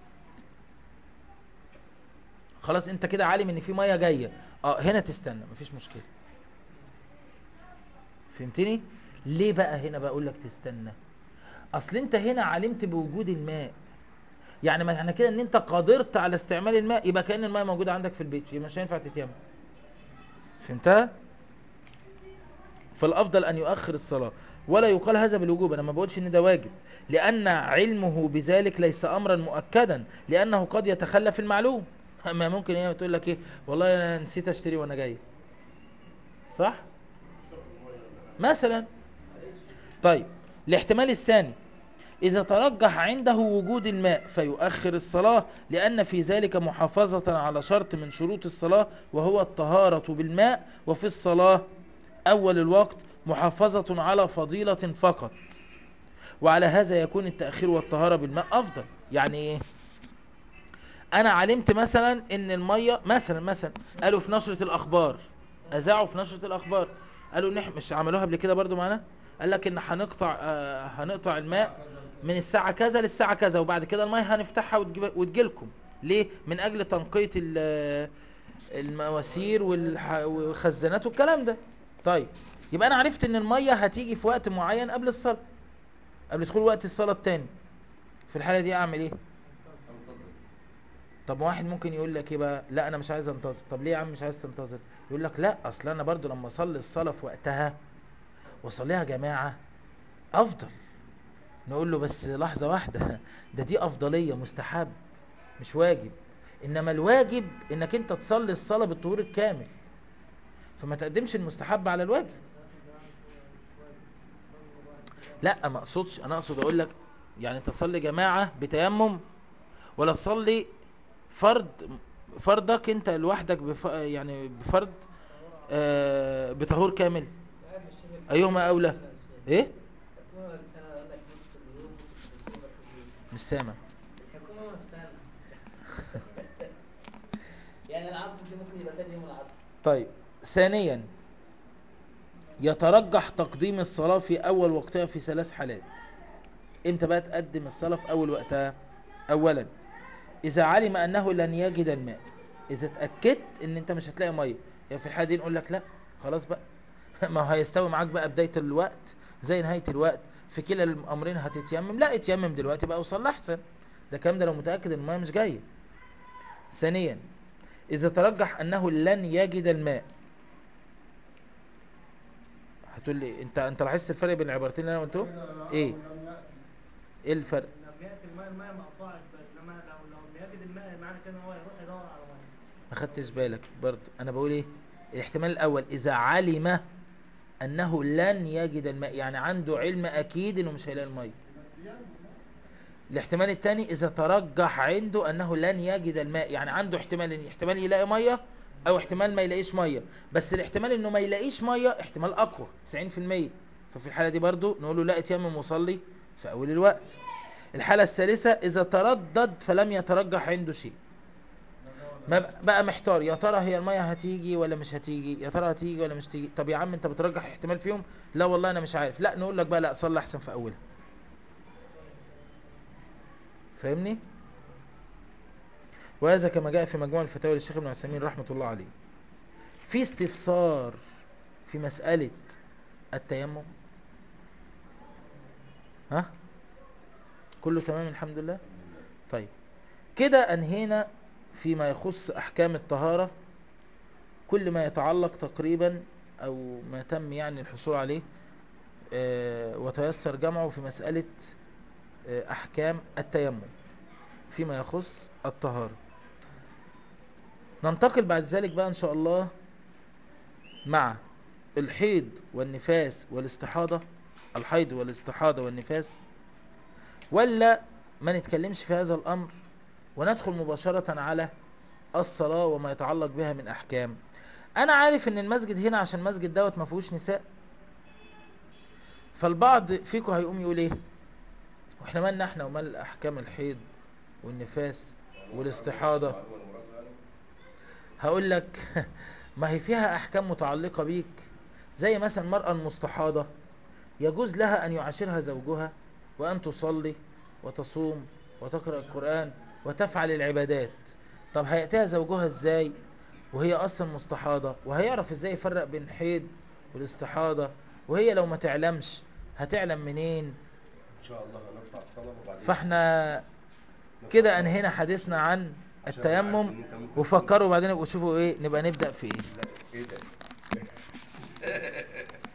خلاص انت كده عالم ان في ميه جايه اه هنا تستنى مفيش مشكله فهمتني ليه بقى هنا بقول لك تستنى اصل انت هنا علمت بوجود الماء يعني معنى كده ان انت قدرت على استعمال الماء يبقى كأن الماء موجودة عندك في البيت يبقى مش هينفع تتيمم فهمتها فالافضل ان يؤخر الصلاة ولا يقال هذا بالوجوب انا ما بقولش ان ده واجب لان علمه بذلك ليس امرا مؤكدا لانه قد يتخلى في المعلوم اما ممكن هي تقول لك ايه والله انا نسيت اشتري وانا جاي صح مثلا طيب الاحتمال الثاني إذا ترجح عنده وجود الماء فيؤخر الصلاة لأن في ذلك محافظة على شرط من شروط الصلاة وهو الطهارة بالماء وفي الصلاة أول الوقت محافظة على فضيلة فقط وعلى هذا يكون التأخير والطهارة بالماء أفضل يعني إيه أنا علمت مثلا إن المية مثلا مثلا قالوا في نشرة الأخبار أذاعوا في نشرة الأخبار قالوا إن إحنا- مش عملوها قبل كده برضو معانا قال لك إن هنقطع آه هنقطع الماء من الساعة كذا للساعة كذا وبعد كده المية هنفتحها وتجيب وتجيلكم ليه؟ من أجل تنقية ال- المواسير والح- والخزانات والكلام ده طيب يبقى انا عرفت ان الميه هتيجي في وقت معين قبل الصلاه قبل دخول وقت الصلاه التاني في الحاله دي اعمل ايه طب واحد ممكن يقول لك ايه بقى لا انا مش عايز انتظر طب ليه يا عم مش عايز تنتظر يقول لك لا اصل انا برضو لما اصلي الصلاه في وقتها واصليها جماعه افضل نقول له بس لحظه واحده ده دي افضليه مستحب مش واجب انما الواجب انك انت تصلي الصلاه بالطهور الكامل فما تقدمش المستحب على الواجب لا ما اقصدش انا اقصد اقول لك يعني تصلي جماعه بتيمم ولا تصلي فرد فردك انت لوحدك بف... يعني بفرد آه بطهور كامل عارف الشيخ ايهما اولى ايه الحكومة رسالة قال لك نص اليوم نص اليوم مش سامع الحكومة نفسها يعني العصر دي ممكن يبقى تاني يوم العصر طيب ثانيا يترجح تقديم الصلاة في أول وقتها في ثلاث حالات امتى بقى تقدم الصلاة في أول وقتها أولا إذا علم أنه لن يجد الماء إذا اتأكدت إن أنت مش هتلاقي مية يعني في الحالة دي نقول لك لا خلاص بقى ما هو هيستوي معاك بقى بداية الوقت زي نهاية الوقت في كلا الأمرين هتتيمم لا اتيمم دلوقتي بقى وصلي أحسن ده الكلام ده لو متأكد إن المية مش جاية ثانيا إذا ترجح أنه لن يجد الماء هتقول لي انت انت لاحظت الفرق بين العبارتين اللي انا قلتهم ايه ايه الفرق لما يأتي الماء الماء مقطوع انما لو لو لم يجد الماء معنى كده ان هو يروح يدور على ميه ما خدتش بالك برضو انا بقول ايه الاحتمال الاول اذا علم انه لن يجد الماء يعني عنده علم اكيد انه مش هيلاقي الميه الاحتمال الثاني اذا ترجح عنده انه لن يجد الماء يعني عنده احتمال ان احتمال يلاقي ميه او احتمال ما يلاقيش ميه بس الاحتمال انه ما يلاقيش ميه احتمال اقوى 90% ففي الحاله دي برضو نقول له لا اتيمم وصلي في اول الوقت الحاله الثالثه اذا تردد فلم يترجح عنده شيء ما ب- بقى محتار يا ترى هي الميه هتيجي ولا مش هتيجي يا ترى هتيجي ولا مش تيجي طب يا عم انت بترجح احتمال فيهم لا والله انا مش عارف لا نقول لك بقى لا صلي احسن في اولها فاهمني وهذا كما جاء في مجموع الفتاوى للشيخ ابن عثيمين رحمه الله عليه في استفسار في مسألة التيمم ها كله تمام الحمد لله طيب كده انهينا فيما يخص احكام الطهارة كل ما يتعلق تقريبا او ما تم يعني الحصول عليه آه، وتيسر جمعه في مسألة آه، احكام التيمم فيما يخص الطهارة ننتقل بعد ذلك بقى ان شاء الله مع الحيض والنفاس والاستحاضة الحيض والاستحاضة والنفاس ولا ما نتكلمش في هذا الامر وندخل مباشرة على الصلاة وما يتعلق بها من احكام انا عارف ان المسجد هنا عشان المسجد دوت ما فيهوش نساء فالبعض فيكم هيقوم يقول ايه واحنا مالنا احنا ومال احكام الحيض والنفاس والاستحاضة معلومة المراد يعني هقول لك ما هي فيها احكام متعلقة بيك زي مثلا المرأة المستحاضة يجوز لها ان يعاشرها زوجها وان تصلي وتصوم وتقرأ القرآن وتفعل العبادات طب هيأتيها زوجها ازاي وهي اصلا مستحاضة وهيعرف ازاي يفرق بين الحيض والاستحاضة وهي لو ما تعلمش هتعلم منين ان شاء الله هنرفع الصلاة وبعدين فاحنا نرفع كده الصلاة. انهينا حديثنا عن عشان أنا عارف التيمم إن أنت ممكن وفكروا بعدين يبقوا شوفوا ايه نبقى نبدأ في ايه لا ايه ده